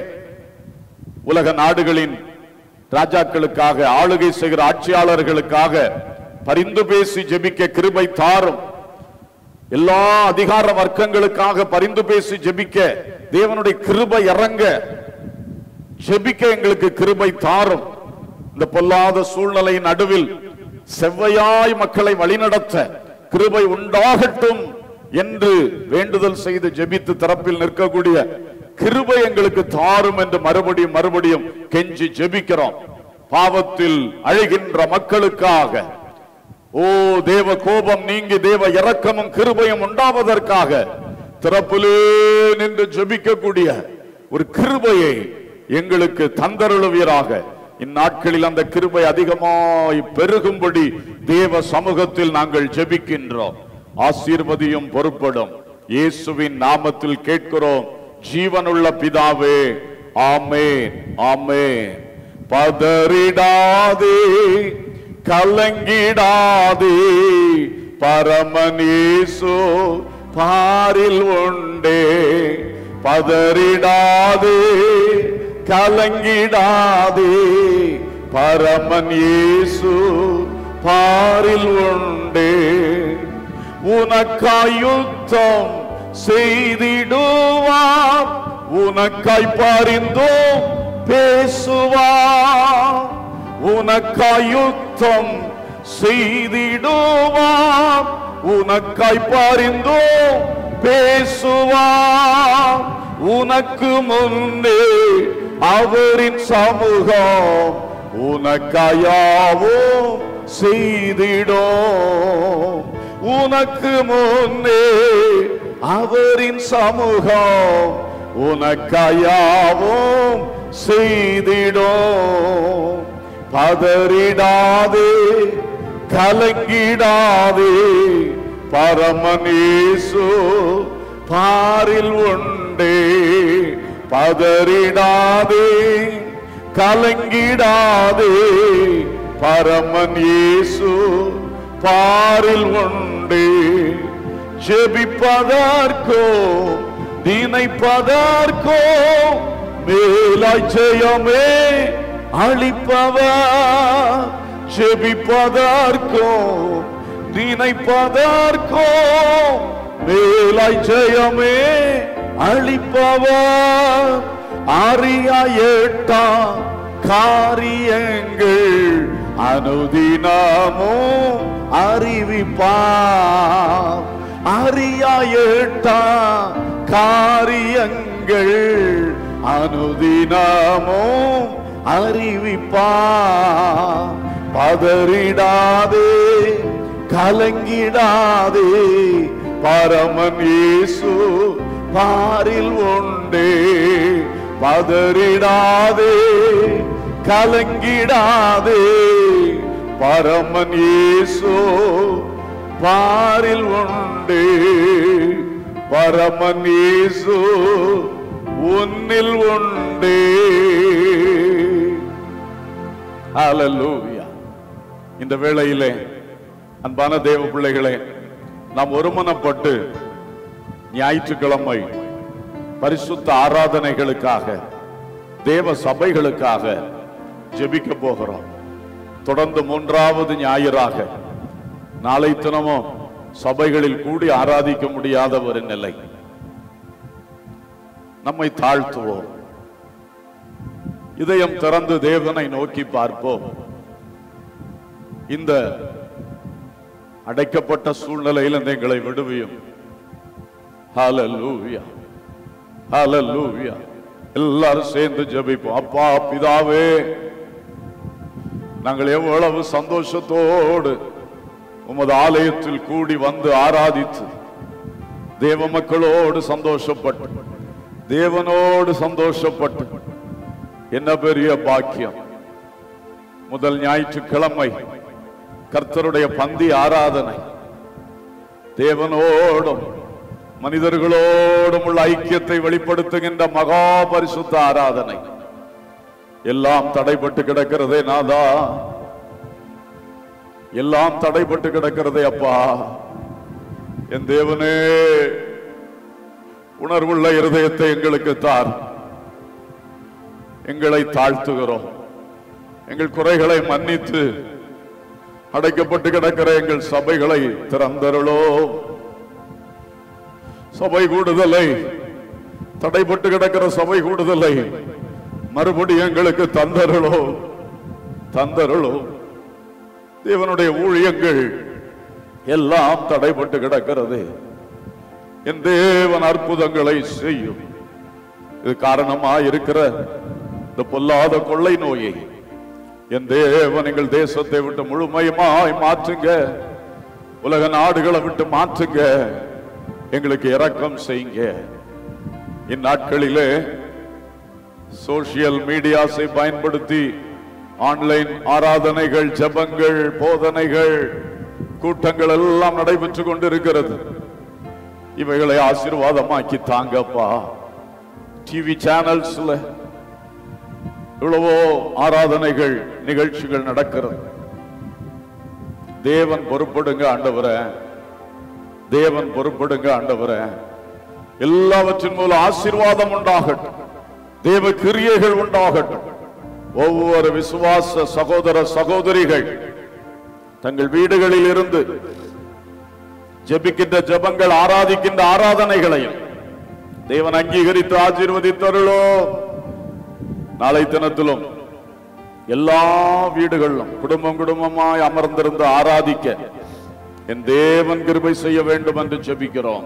உலக நாடுகளின் ராஜாக்களுக்காக ஆளுகை செய்கிற ஆட்சியாளர்களுக்காக பரிந்து பேசி ஜெபிக்க கிருபை தாரும் எல்லா அதிகார வர்க்கங்களுக்காக பரிந்து பேசி ஜெபிக்க தேவனுடைய கிருபை இறங்க ஜெபிக்க எங்களுக்கு கிருபை தாரும் இந்த பொல்லாத சூழ்நிலையின் நடுவில் செவ்வையாய் மக்களை வழிநடத்த கிருபை உண்டாகட்டும் என்று வேண்டுதல் செய்து ஜெபித்து தரப்பில் நிற்கக்கூடிய கிருபை எங்களுக்கு தாரும் என்று மறுபடியும் மறுபடியும் கெஞ்சி ஜெபிக்கிறோம் பாவத்தில் அழுகின்ற மக்களுக்காக ஓ தேவ கோபம் நீங்கி தேவ இரக்கமும் கிருபையும் உண்டாவதற்காக திறப்பிலே நின்று ஜெபிக்கக்கூடிய ஒரு கிருபையை எங்களுக்கு தந்தருளுவீராக இந்நாட்களில் அந்த கிருபை அதிகமாய் பெருகும்படி தேவ சமூகத்தில் நாங்கள் ஜெபிக்கின்றோம் ஆசீர்வதியும் பொறுப்படும் இயேசுவின் நாமத்தில் கேட்கிறோம் ஜீவனுள்ள பிதாவே ஆமென் ஆமென் பதறிடாதே கலங்கிடாதே பரமனேசு பாரில் உண்டே பதறிடாதே கலங்கிடாதே பரமன் இயேசு பாரில் உண்டே உனக்காய் யுத்தம் செய்திடுவார் உனக்காய் பரிந்தோம் பேசுவார் உனக்காய் யுத்தம் செய்திடுவார் உனக்காய் பரிந்தோம் பேசுவார் உனக்கு முன்னே அவரின் சமூகம் உனக்காயாவும் செய்திடும் உனக்கு முன்னே அவரின் சமூகம் உனக்காயாவும் செய்திடும் பதறிடாதே கலங்கிடாதே பரமனேசு பாரில் உண்டே பதறிடாதே கலங்கிடாதே பரமன் இயேசு பாரில் உண்டே ஜெபிப்பதற்கோ நினைப்பதற்கோ மேலாய் ஜெயமே அளிப்பவர் ஜெபிப்பதற்கோ நினைப்பதற்கோ மேலாய் ஜெயமே அளிப்பவர் அறியா எட்டா காரியங்கள் அனுதினமும் அறிவிப்பார் அறியா எட்டா காரியங்கள் அனுதினமும் அறிவிப்பார் பதறிடாதே கலங்கிடாதே பரமன் இயேசு பாரில் உண்டே பதறிடாதே கலங்கிடாதே பரமன் இயேசு பாரில் உண்டே பரமன் இயேசு உன்னில் உண்டே ஹalleluya இந்த வேளையிலே அன்பான தேவ பிள்ளைகளே நாம் ஒருமனப்பட்டு ஞாயிற்றுக்கிழமை பரிசுத்த ஆராதனைகளுக்காக தேவ சபைகளுக்காக ஜெபிக்க போகிறோம் தொடர்ந்து மூன்றாவது ஞாயிறாக நாளை தினமும் சபைகளில் கூடி ஆராதிக்க முடியாத ஒரு நிலை நம்மை தாழ்த்துவோம் இதயம் திறந்து தேவனை நோக்கி பார்ப்போம் இந்த அடைக்கப்பட்ட சூழ்நிலையில் எங்களை விடுவியும் ஹalleluya ஹalleluya எல்லாரும் சேர்ந்து ஜெபிப்போம் அப்பா பிதாவே நாங்கள் எவ்வளவு சந்தோஷத்தோடு உமது ஆலயத்தில் கூடி வந்து ஆராதித்து தேவ மக்களோடு சந்தோஷப்பட்டு தேவனோடு சந்தோஷப்பட்டு என்ன பெரிய பாக்கியம் முதல் ஞாயிற்றுக்கிழமை கர்த்தருடைய பந்தி ஆராதனை தேவனோடும் மனிதர்களோடும் உள்ள ஐக்கியத்தை வெளிப்படுத்துகின்ற மகா பரிசுத்த ஆராதனை எல்லாம் தடைப்பட்டு கிடக்கிறதே நாதா எல்லாம் தடைப்பட்டு கிடக்கிறதே அப்பா என் தேவனே உணர்வுள்ள இருதயத்தை எங்களுக்கு தார் எங்களை தாழ்த்துகிறோம் எங்கள் குறைகளை மன்னித்து அடைக்கப்பட்டு கிடக்கிற எங்கள் சபைகளை திறந்தருளோ சபை கூடுதலை தடைப்பட்டு கிடக்கிற சபை கூடுதலை மறுபடி எங்களுக்கு தந்தருளோ தந்தருளோ தேவனுடைய ஊழியங்கள் எல்லாம் தடைப்பட்டு கிடக்கிறது என் தேவன் அற்புதங்களை செய்யும் இது காரணமா இருக்கிற இந்த பொல்லாத கொள்ளை நோயை என் தேவன் எங்கள் தேசத்தை விட்டு முழுமையுமாய் மாற்றுங்க உலக நாடுகளை விட்டு மாற்றுங்க எங்களுக்கு இரக்கம் செய்யுங்க இந்நாட்களிலே சோசியல் மீடியாஸை பயன்படுத்தி ஆன்லைன் ஆராதனைகள் ஜெபங்கள் போதனைகள் கூட்டங்கள் எல்லாம் நடைபெற்றுக் கொண்டிருக்கிறது இவைகளை ஆசீர்வாதமாக்கி தாங்கப்பா டிவி சேனல்ஸ்ல இவ்வளவோ ஆராதனைகள் நிகழ்ச்சிகள் நடக்கிறது தேவன் பொறுப்படுங்க ஆண்டவரே தேவன் பொறுப்படுங்க ஆண்டவரே எல்லாவற்றின் மூலம் ஆசீர்வாதம் உண்டாகட்டும் தேவ கிரியைகள் உண்டாகட்டும் ஒவ்வொரு விசுவாச சகோதர சகோதரிகள் தங்கள் வீடுகளில் இருந்து ஜெபிக்கின்ற ஜெபங்கள் ஆராதிக்கின்ற ஆராதனைகளையும் தேவன் அங்கீகரித்து ஆசீர்வதித்தருளோ நாளை தினத்திலும் எல்லா வீடுகளிலும் குடும்பம் குடும்பமாய் அமர்ந்திருந்து ஆராதிக்க என் தேவன் கிருபை செய்ய வேண்டும் என்று ஜெபிக்கிறோம்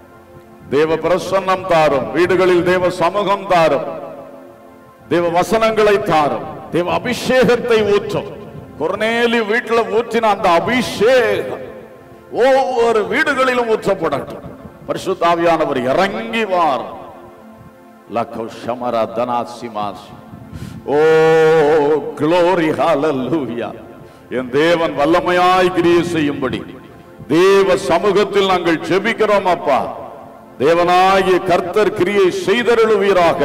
தேவ பிரசன்னம் தாரும் வீடுகளில் தேவ சமூகம் தாரும் தேவ வசனங்களை தாரும் தேவ அபிஷேகத்தை ஊற்றும் கொர்நேலி வீட்டுல ஊற்றின அந்த அபிஷேகம் ஒவ்வொரு வீடுகளிலும் ஊற்றப்படட்டும் பரிசுத்தாவியானவர் இறங்கி வார் லக்கோ ஷமரா தனாசிமாஸ் ஓ க்ளோரி ஹalleluya என் தேவன் வல்லமையாய் கிரியை செய்யும்படி தேவ சமூகத்தில் நாங்கள் ஜெபிக்கிறோம் அப்பா தேவனாகிய கர்த்தர் கிரியை செய்தருளுவீராக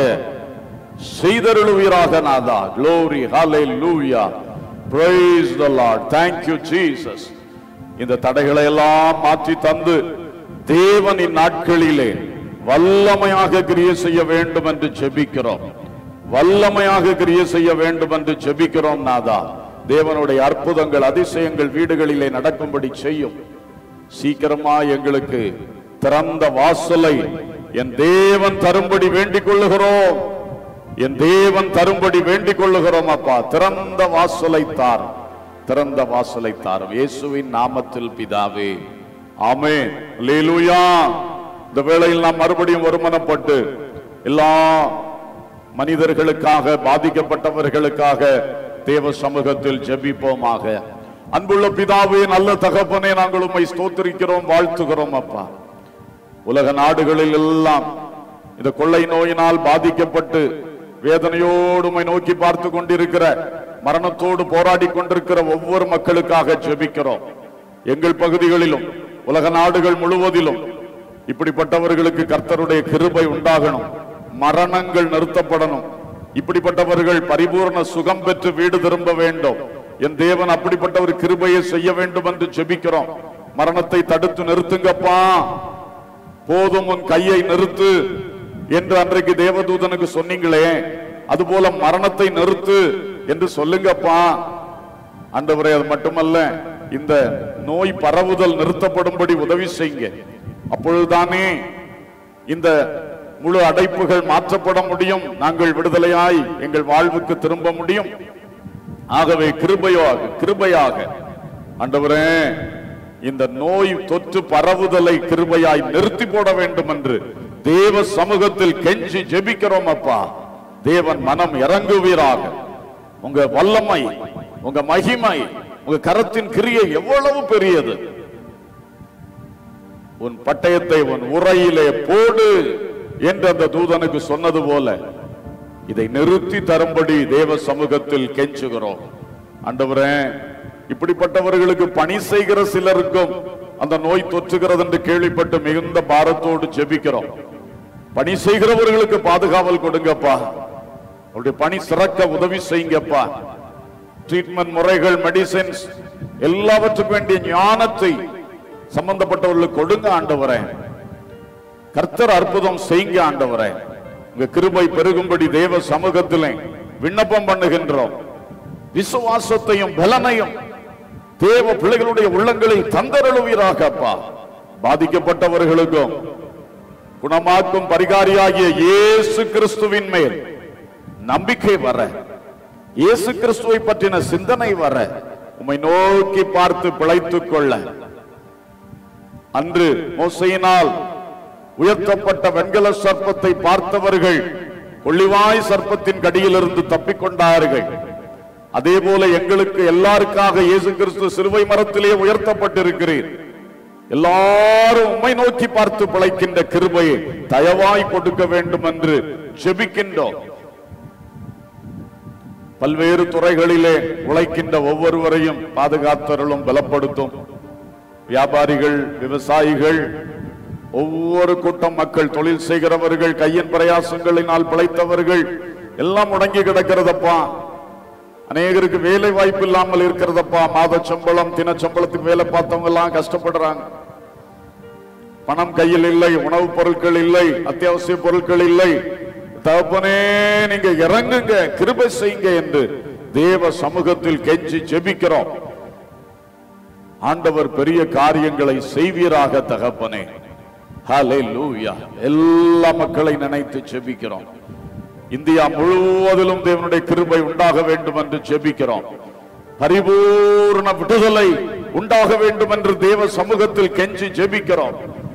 செய்தருளுவீராக நாதா க்ளோரி ஹalleluya praise the lord thank you jesus இந்த தடைகளை எல்லாம் மாற்றி தந்து தேவன் இந்நாட்களிலே வல்லமையாக கிரியை செய்ய வேண்டும் என்று ஜெபிக்கிறோம் வல்லமையாக கிரியை செய்ய வேண்டும் என்று ஜெபிக்கிறோம் நாதா தேவனுடைய அற்புதங்கள் அதிசயங்கள் வீடுகளிலே நடக்கும்படி செய்யும் சீக்கிரமா எங்களுக்கு திறந்த வாசலை என் தேவன் தரும்படி வேண்டிக் கொள்ளுகிறோம் என் தேவன் தரும்படி வேண்டிக் கொள்ளுகிறோம் அப்பா திறந்த வாசலை தார் திறந்த வாசலை தாரும் இயேசுவின் நாமத்தில் பிதாவே ஆமென் அல்லேலூயா இந்த வேளையில் நாம் மறுபடியும் ஒருமனப்பட்டு எல்லா மனிதர்களுக்காக பாதிக்கப்பட்டவர்களுக்காக தேவ சமூகத்தில் ஜெபிப்போமாக அன்புள்ள பிதாவே நல்ல தகப்பனே நாங்கள் உம்மை ஸ்தோத்திரிக்கிறோம் வாழ்த்துகிறோம் அப்பா உலக நாடுகளில் எல்லாம் இந்த கொள்ளை நோயினால் பாதிக்கப்பட்டு வேதனையோடு உம்மை நோக்கி பார்த்து கொண்டிருக்கிற மரணத்தோடு போராடி கொண்டிருக்கிற ஒவ்வொரு மக்களுக்காக ஜெபிக்கிறோம் எங்கள் பகுதிகளிலும் உலக நாடுகள் முழுவதிலும் இப்படிப்பட்டவர்களுக்கு கர்த்தருடைய கிருபை உண்டாகணும் மரணங்கள் நிறுத்தப்படணும் இப்படிப்பட்டவர்கள் பரிபூர்ண சுகம் பெற்று வீடு திரும்ப வேண்டும் என் தேவன் அப்படிப்பட்ட ஒரு கிருபையை செய்ய வேண்டும் என்று ஜெபிக்கிறோம் மரணத்தை தடுத்து நிறுத்துங்கப்பா போதும் உன் கையை நிறுத்து என்று அன்றைக்கு தேவதூதனுக்கு சொன்னீங்களே அதுபோல மரணத்தை நிறுத்து என்று சொல்லுங்கப்பா ஆண்டவரே அது மட்டுமல்ல இந்த நோய் பரவுதல் நிறுத்தப்படும்படி உதவி செய்யுங்க அப்பொழுதுதானே இந்த முழு அடைப்புகள் மாற்றப்பட முடியும் நாங்கள் விடுதலையாய் எங்கள் வாழ்வுக்கு திரும்ப முடியும் ஆகவே கிருபையாக கிருபையாக ஆண்டவரே இந்த நோய் தொற்று பரவுதலை கிருபையாய் நிறுத்தி போட வேண்டும் என்று தேவ சமூகத்தில் கெஞ்சி ஜெபிக்கிறோம் அப்பா தேவன் மனம் இறங்குவீராக உங்க வல்லமை உங்க மகிமை உங்க கரத்தின் கிரியை எவ்வளவு பெரியது உன் பட்டயத்தை உன் உரையிலே போடு என்று அந்த தூதனுக்கு சொன்னது போல இதை நிறுத்தி தரும்படி தேவ சமூகத்தில் கெஞ்சுகிறோம் ஆண்டவரே இப்படிப்பட்டவர்களுக்கு பணி செய்கிற சிலருக்கும் அந்த நோய் தொற்றுகிறது என்று கேள்விப்பட்டு மிகுந்த பாரத்தோடு ஜெபிக்கிறோம் பணி செய்கிறவர்களுக்கு பாதுகாவல் கொடுங்கப்பா அவருடைய பணி சிறக்க உதவி செய்யுங்கப்பா ட்ரீட்மெண்ட் முறைகள் மெடிசின்ஸ் எல்லாவற்றுக்கும் வேண்டிய ஞானத்தை சம்பந்தப்பட்டவர்களுக்கு கொடுங்க ஆண்டவரே கர்த்தர் அற்புதம் செய்யுங்க ஆண்டவரே உங்க கிருபை பெருகும்படி தேவ சமூகத்திலே விண்ணப்பம் பண்ணுகின்றோம் விசுவாசத்தையும் பலனையும் தேவ பிள்ளைகளுடைய உள்ளங்களில் தந்தருளுவீராக அப்பா பாதிக்கப்பட்டவர்களுக்கும் குணமாக்கும் பரிகாரியாகிய இயேசு கிறிஸ்துவின் மேல் நம்பிக்கை வர இயேசு கிறிஸ்துவை பற்றின சிந்தனை வர உம்மை நோக்கி பார்த்து பிழைத்துக் கொள்ள அன்று மோசையினால் உயர்த்தப்பட்ட வெண்கல சர்ப்பத்தை பார்த்தவர்கள் கொள்ளிவாய் சர்ப்பத்தின் கடியிலிருந்து தப்பிக்கொண்டார்கள் அதே போல எங்களுக்கு எல்லாருக்காக இயேசு கிறிஸ்து சிலுவை மரத்திலே உயர்த்தப்பட்டிருக்கிறீர் எல்லாரும் உம்மை நோக்கி பார்த்து பிழைக்கின்ற கிருபையை தயவாய் கொடுக்க வேண்டும் என்று ஜெபிக்கின்றோம் பல்வேறு துறைகளிலே உழைக்கின்ற ஒவ்வொருவரையும் பாதுகாத்தருளும் பலப்படுத்தும் வியாபாரிகள் விவசாயிகள் ஒவ்வொரு கூட்டம் மக்கள் தொழில் செய்கிறவர்கள் கையின் பிரயாசங்களினால் பிழைத்தவர்கள் எல்லாம் முடங்கி கிடக்கிறதப்பா அநேகருக்கு வேலை வாய்ப்பு இல்லாமல் இருக்கிறதப்பா மாத சம்பளம் தின சம்பளத்துக்கு வேலை பார்த்தவங்க எல்லாம் கஷ்டப்படுறாங்க பணம் கையில் இல்லை உணவுப் பொருட்கள் இல்லை அத்தியாவசிய பொருட்கள் இல்லை தகப்பனே நீங்க இறங்குங்க கிருபை செய்யுங்க என்று தேவ சமூகத்தில் கெஞ்சி ஜெபிக்கிறோம் ஆண்டவர் பெரிய காரியங்களை செய்வீராக தகப்பனே ஹalleluya எல்லா மக்களை நினைத்து ஜெபிக்கிறோம் இந்தியா முழுவதிலும் தேவனுடைய கிருபை உண்டாக வேண்டும் என்று ஜெபிக்கிறோம் பரிபூர்ண விடுதலை உண்டாக வேண்டும் என்று தேவ சமூகத்தில் கெஞ்சி ஜெபிக்கிறோம்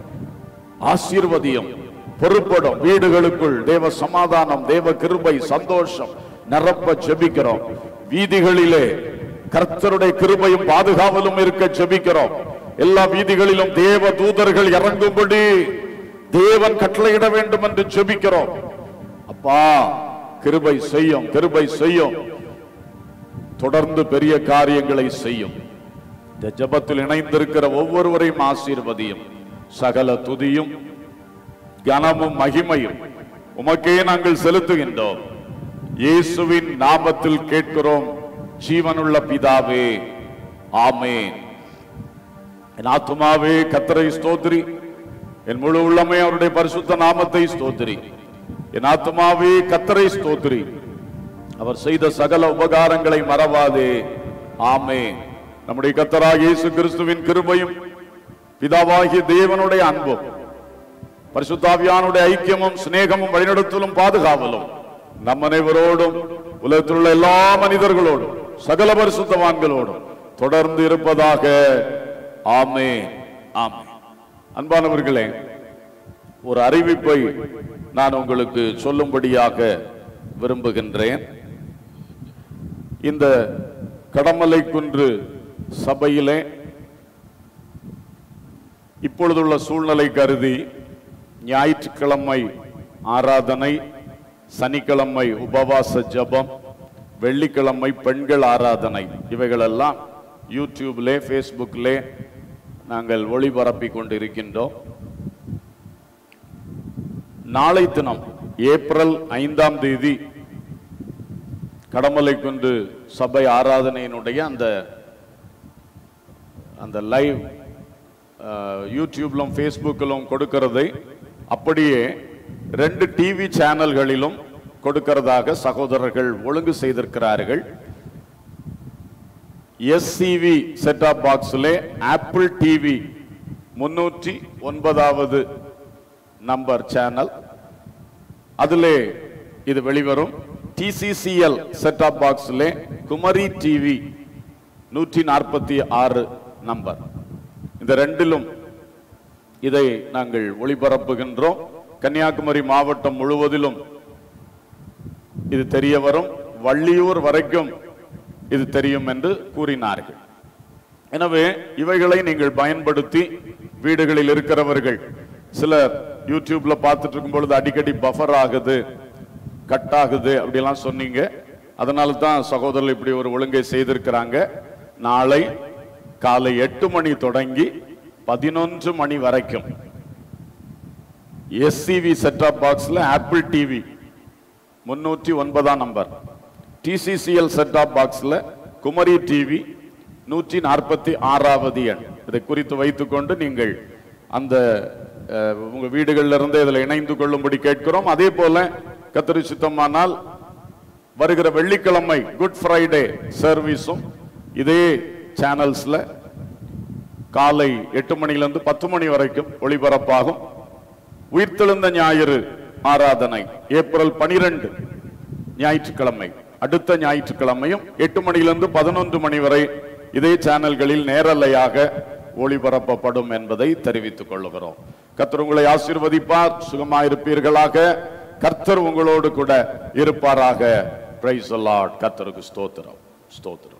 ஆசீர்வதியம் பொறுப்படும் வீடுகளுக்குள் தேவ சமாதானம் தேவ கிருபை சந்தோஷம் நிரப்ப ஜெபிக்கிறோம் வீதிகளிலே கர்த்தருடைய கிருபையும் பாதுகாவலும் இருக்க ஜெபிக்கிறோம் எல்லா வீதிகளிலும் தேவ தூதர்கள் இறங்கும்படி தேவன் கட்டளையிட வேண்டும் என்று ஜெபிக்கிறோம் அப்பா கிருபை செய்யும் கிருபை செய்யும் தொடர்ந்து பெரிய காரியங்களை செய்யும் இந்த ஜெபத்தில் இணைந்திருக்கிற ஒவ்வொருவரையும் ஆசீர்வதியும் சகல துதியும் கனமும் மகிமையும் உமக்கே நாங்கள் செலுத்துகின்றோம் இயேசுவின் நாமத்தில் கேட்கிறோம் ஜீவனுள்ள பிதாவே ஆமென் என் ஆத்துமாவே கத்தரை ஸ்தோத்திரி என் முழு உள்ளமே அவருடைய பரிசுத்த நாமத்தை ஸ்தோத்திரி என் ஆத்துமாவே கத்தரை ஸ்தோத்திரி அவர் செய்த சகல உபகாரங்களை மறவாதே ஆமே நம்முடைய கத்தராக இயேசு கிறிஸ்துவின் கிருபையும் பிதாவாகிய தேவனுடைய அன்பும் பரிசுத்தாவியானுடைய ஐக்கியமும் சிநேகமும் வழிநடத்தலும் பாதுகாவலும் நம் அனைவரோடும் உலகத்தில் உள்ள எல்லா மனிதர்களோடும் சகல பரிசுத்தவான்களோடும் தொடர்ந்து இருப்பதாக ஆமே ஆமே அன்பானவர்களே ஒரு அறிவிப்பை நான் உங்களுக்கு சொல்லும்படியாக விரும்புகின்றேன் இந்த கடமலை குன்று சபையிலே இப்பொழுதுள்ள சூழ்நிலை கருதி ஞாயிற்றுக்கிழமை ஆராதனை சனிக்கிழமை உபவாச ஜெபம் வெள்ளிக்கிழமை பெண்கள் ஆராதனை இவைகளெல்லாம் யூடியூப்லே ஃபேஸ்புக்லே நாங்கள் ஒளிபரப்பிக் கொண்டிருக்கின்றோம் நாளை தினம் ஏப்ரல் ஐந்தாம் தேதி கடமலை குன்று சபை ஆராதனையினுடைய அந்த அந்த லைவ் அஹ், யூடியூப்லும் ஃபேஸ்புக்கிலும் கொடுக்கிறதை அப்படியே ரெண்டு டிவி சேனல்களிலும் கொடுக்கிறதாக சகோதரர்கள் ஒழுங்கு செய்திருக்கிறார்கள் எஸ்சிவி செட்டாப் பாக்ஸிலே ஆப்பிள் டிவி முன்னூற்றி ஒன்பதாவது நம்பர் சேனல் அதிலே இது வெளிவரும் டிசிசிஎல் செட்டாப் பாக்ஸிலே குமரி டிவி நூற்றி நாற்பத்தி ஆறு நம்பர் இந்த ரெண்டிலும் இதை நாங்கள் ஒளிபரப்புகின்றோம் கன்னியாகுமரி மாவட்டம் முழுவதிலும் இது தெரிய வரும் வள்ளியூர் வரைக்கும் இது தெரியும் என்று கூறினார்கள் எனவே இவைகளை நீங்கள் பயன்படுத்தி வீடுகளில் இருக்கிறவர்கள் சிலர் யூடியூப்ல பார்த்துட்டு இருக்கும் பொழுது அடிக்கடி பஃபர் ஆகுது கட் ஆகுது அப்படிலாம் சொன்னீங்க அதனால தான் சகோதரர் இப்படி ஒரு ஒழுங்கை செய்திருக்கிறாங்க நாளை காலை எட்டு மணி தொடங்கி பதினொன்று மணி வரைக்கும் எஸ்சிவி செட்டாப் பாக்ஸ்ல ஆப்பிள் டிவி முன்னூற்றி ஒன்பதாம் நம்பர் டிசிசிஎல் செட்டாப் பாக்ஸ்ல குமரி டிவி நூற்றி நாற்பத்தி ஆறாவது எண் இதை குறித்து வைத்துக்கொண்டு நீங்கள் அந்த அஹ், உங்க வீடுகள்ல இருந்து இதில் இணைந்து கொள்ளும்படி கேட்கிறோம் அதே போல கத்திரி சுத்தமானால் வருகிற வெள்ளிக்கிழமை குட் ஃப்ரைடே சர்வீஸும் இதே சேனல்ஸ்ல காலை எட்டு மணியிலிருந்து பத்து மணி வரைக்கும் ஒளிபரப்பாகும் உயிர்த்தெழுந்த ஞாயிறு ஆராதனை ஏப்ரல் பனிரெண்டு ஞாயிற்றுக்கிழமை அடுத்த ஞாயிற்றுக்கிழமையும் எட்டு மணியிலிருந்து பதினொன்று மணி வரை இதே சேனல்களில் நேரலையாக ஒளிபரப்பப்படும் என்பதை தெரிவித்துக் கொள்ளுகிறோம் கர்த்தர் உங்களை ஆசீர்வதிப்பார் சுகமாயிருப்பீர்களாக கர்த்தர் உங்களோடு கூட இருப்பாராக பிரைஸ் கர்த்தருக்கு ஸ்தோத்திரம் ஸ்தோத்திரம்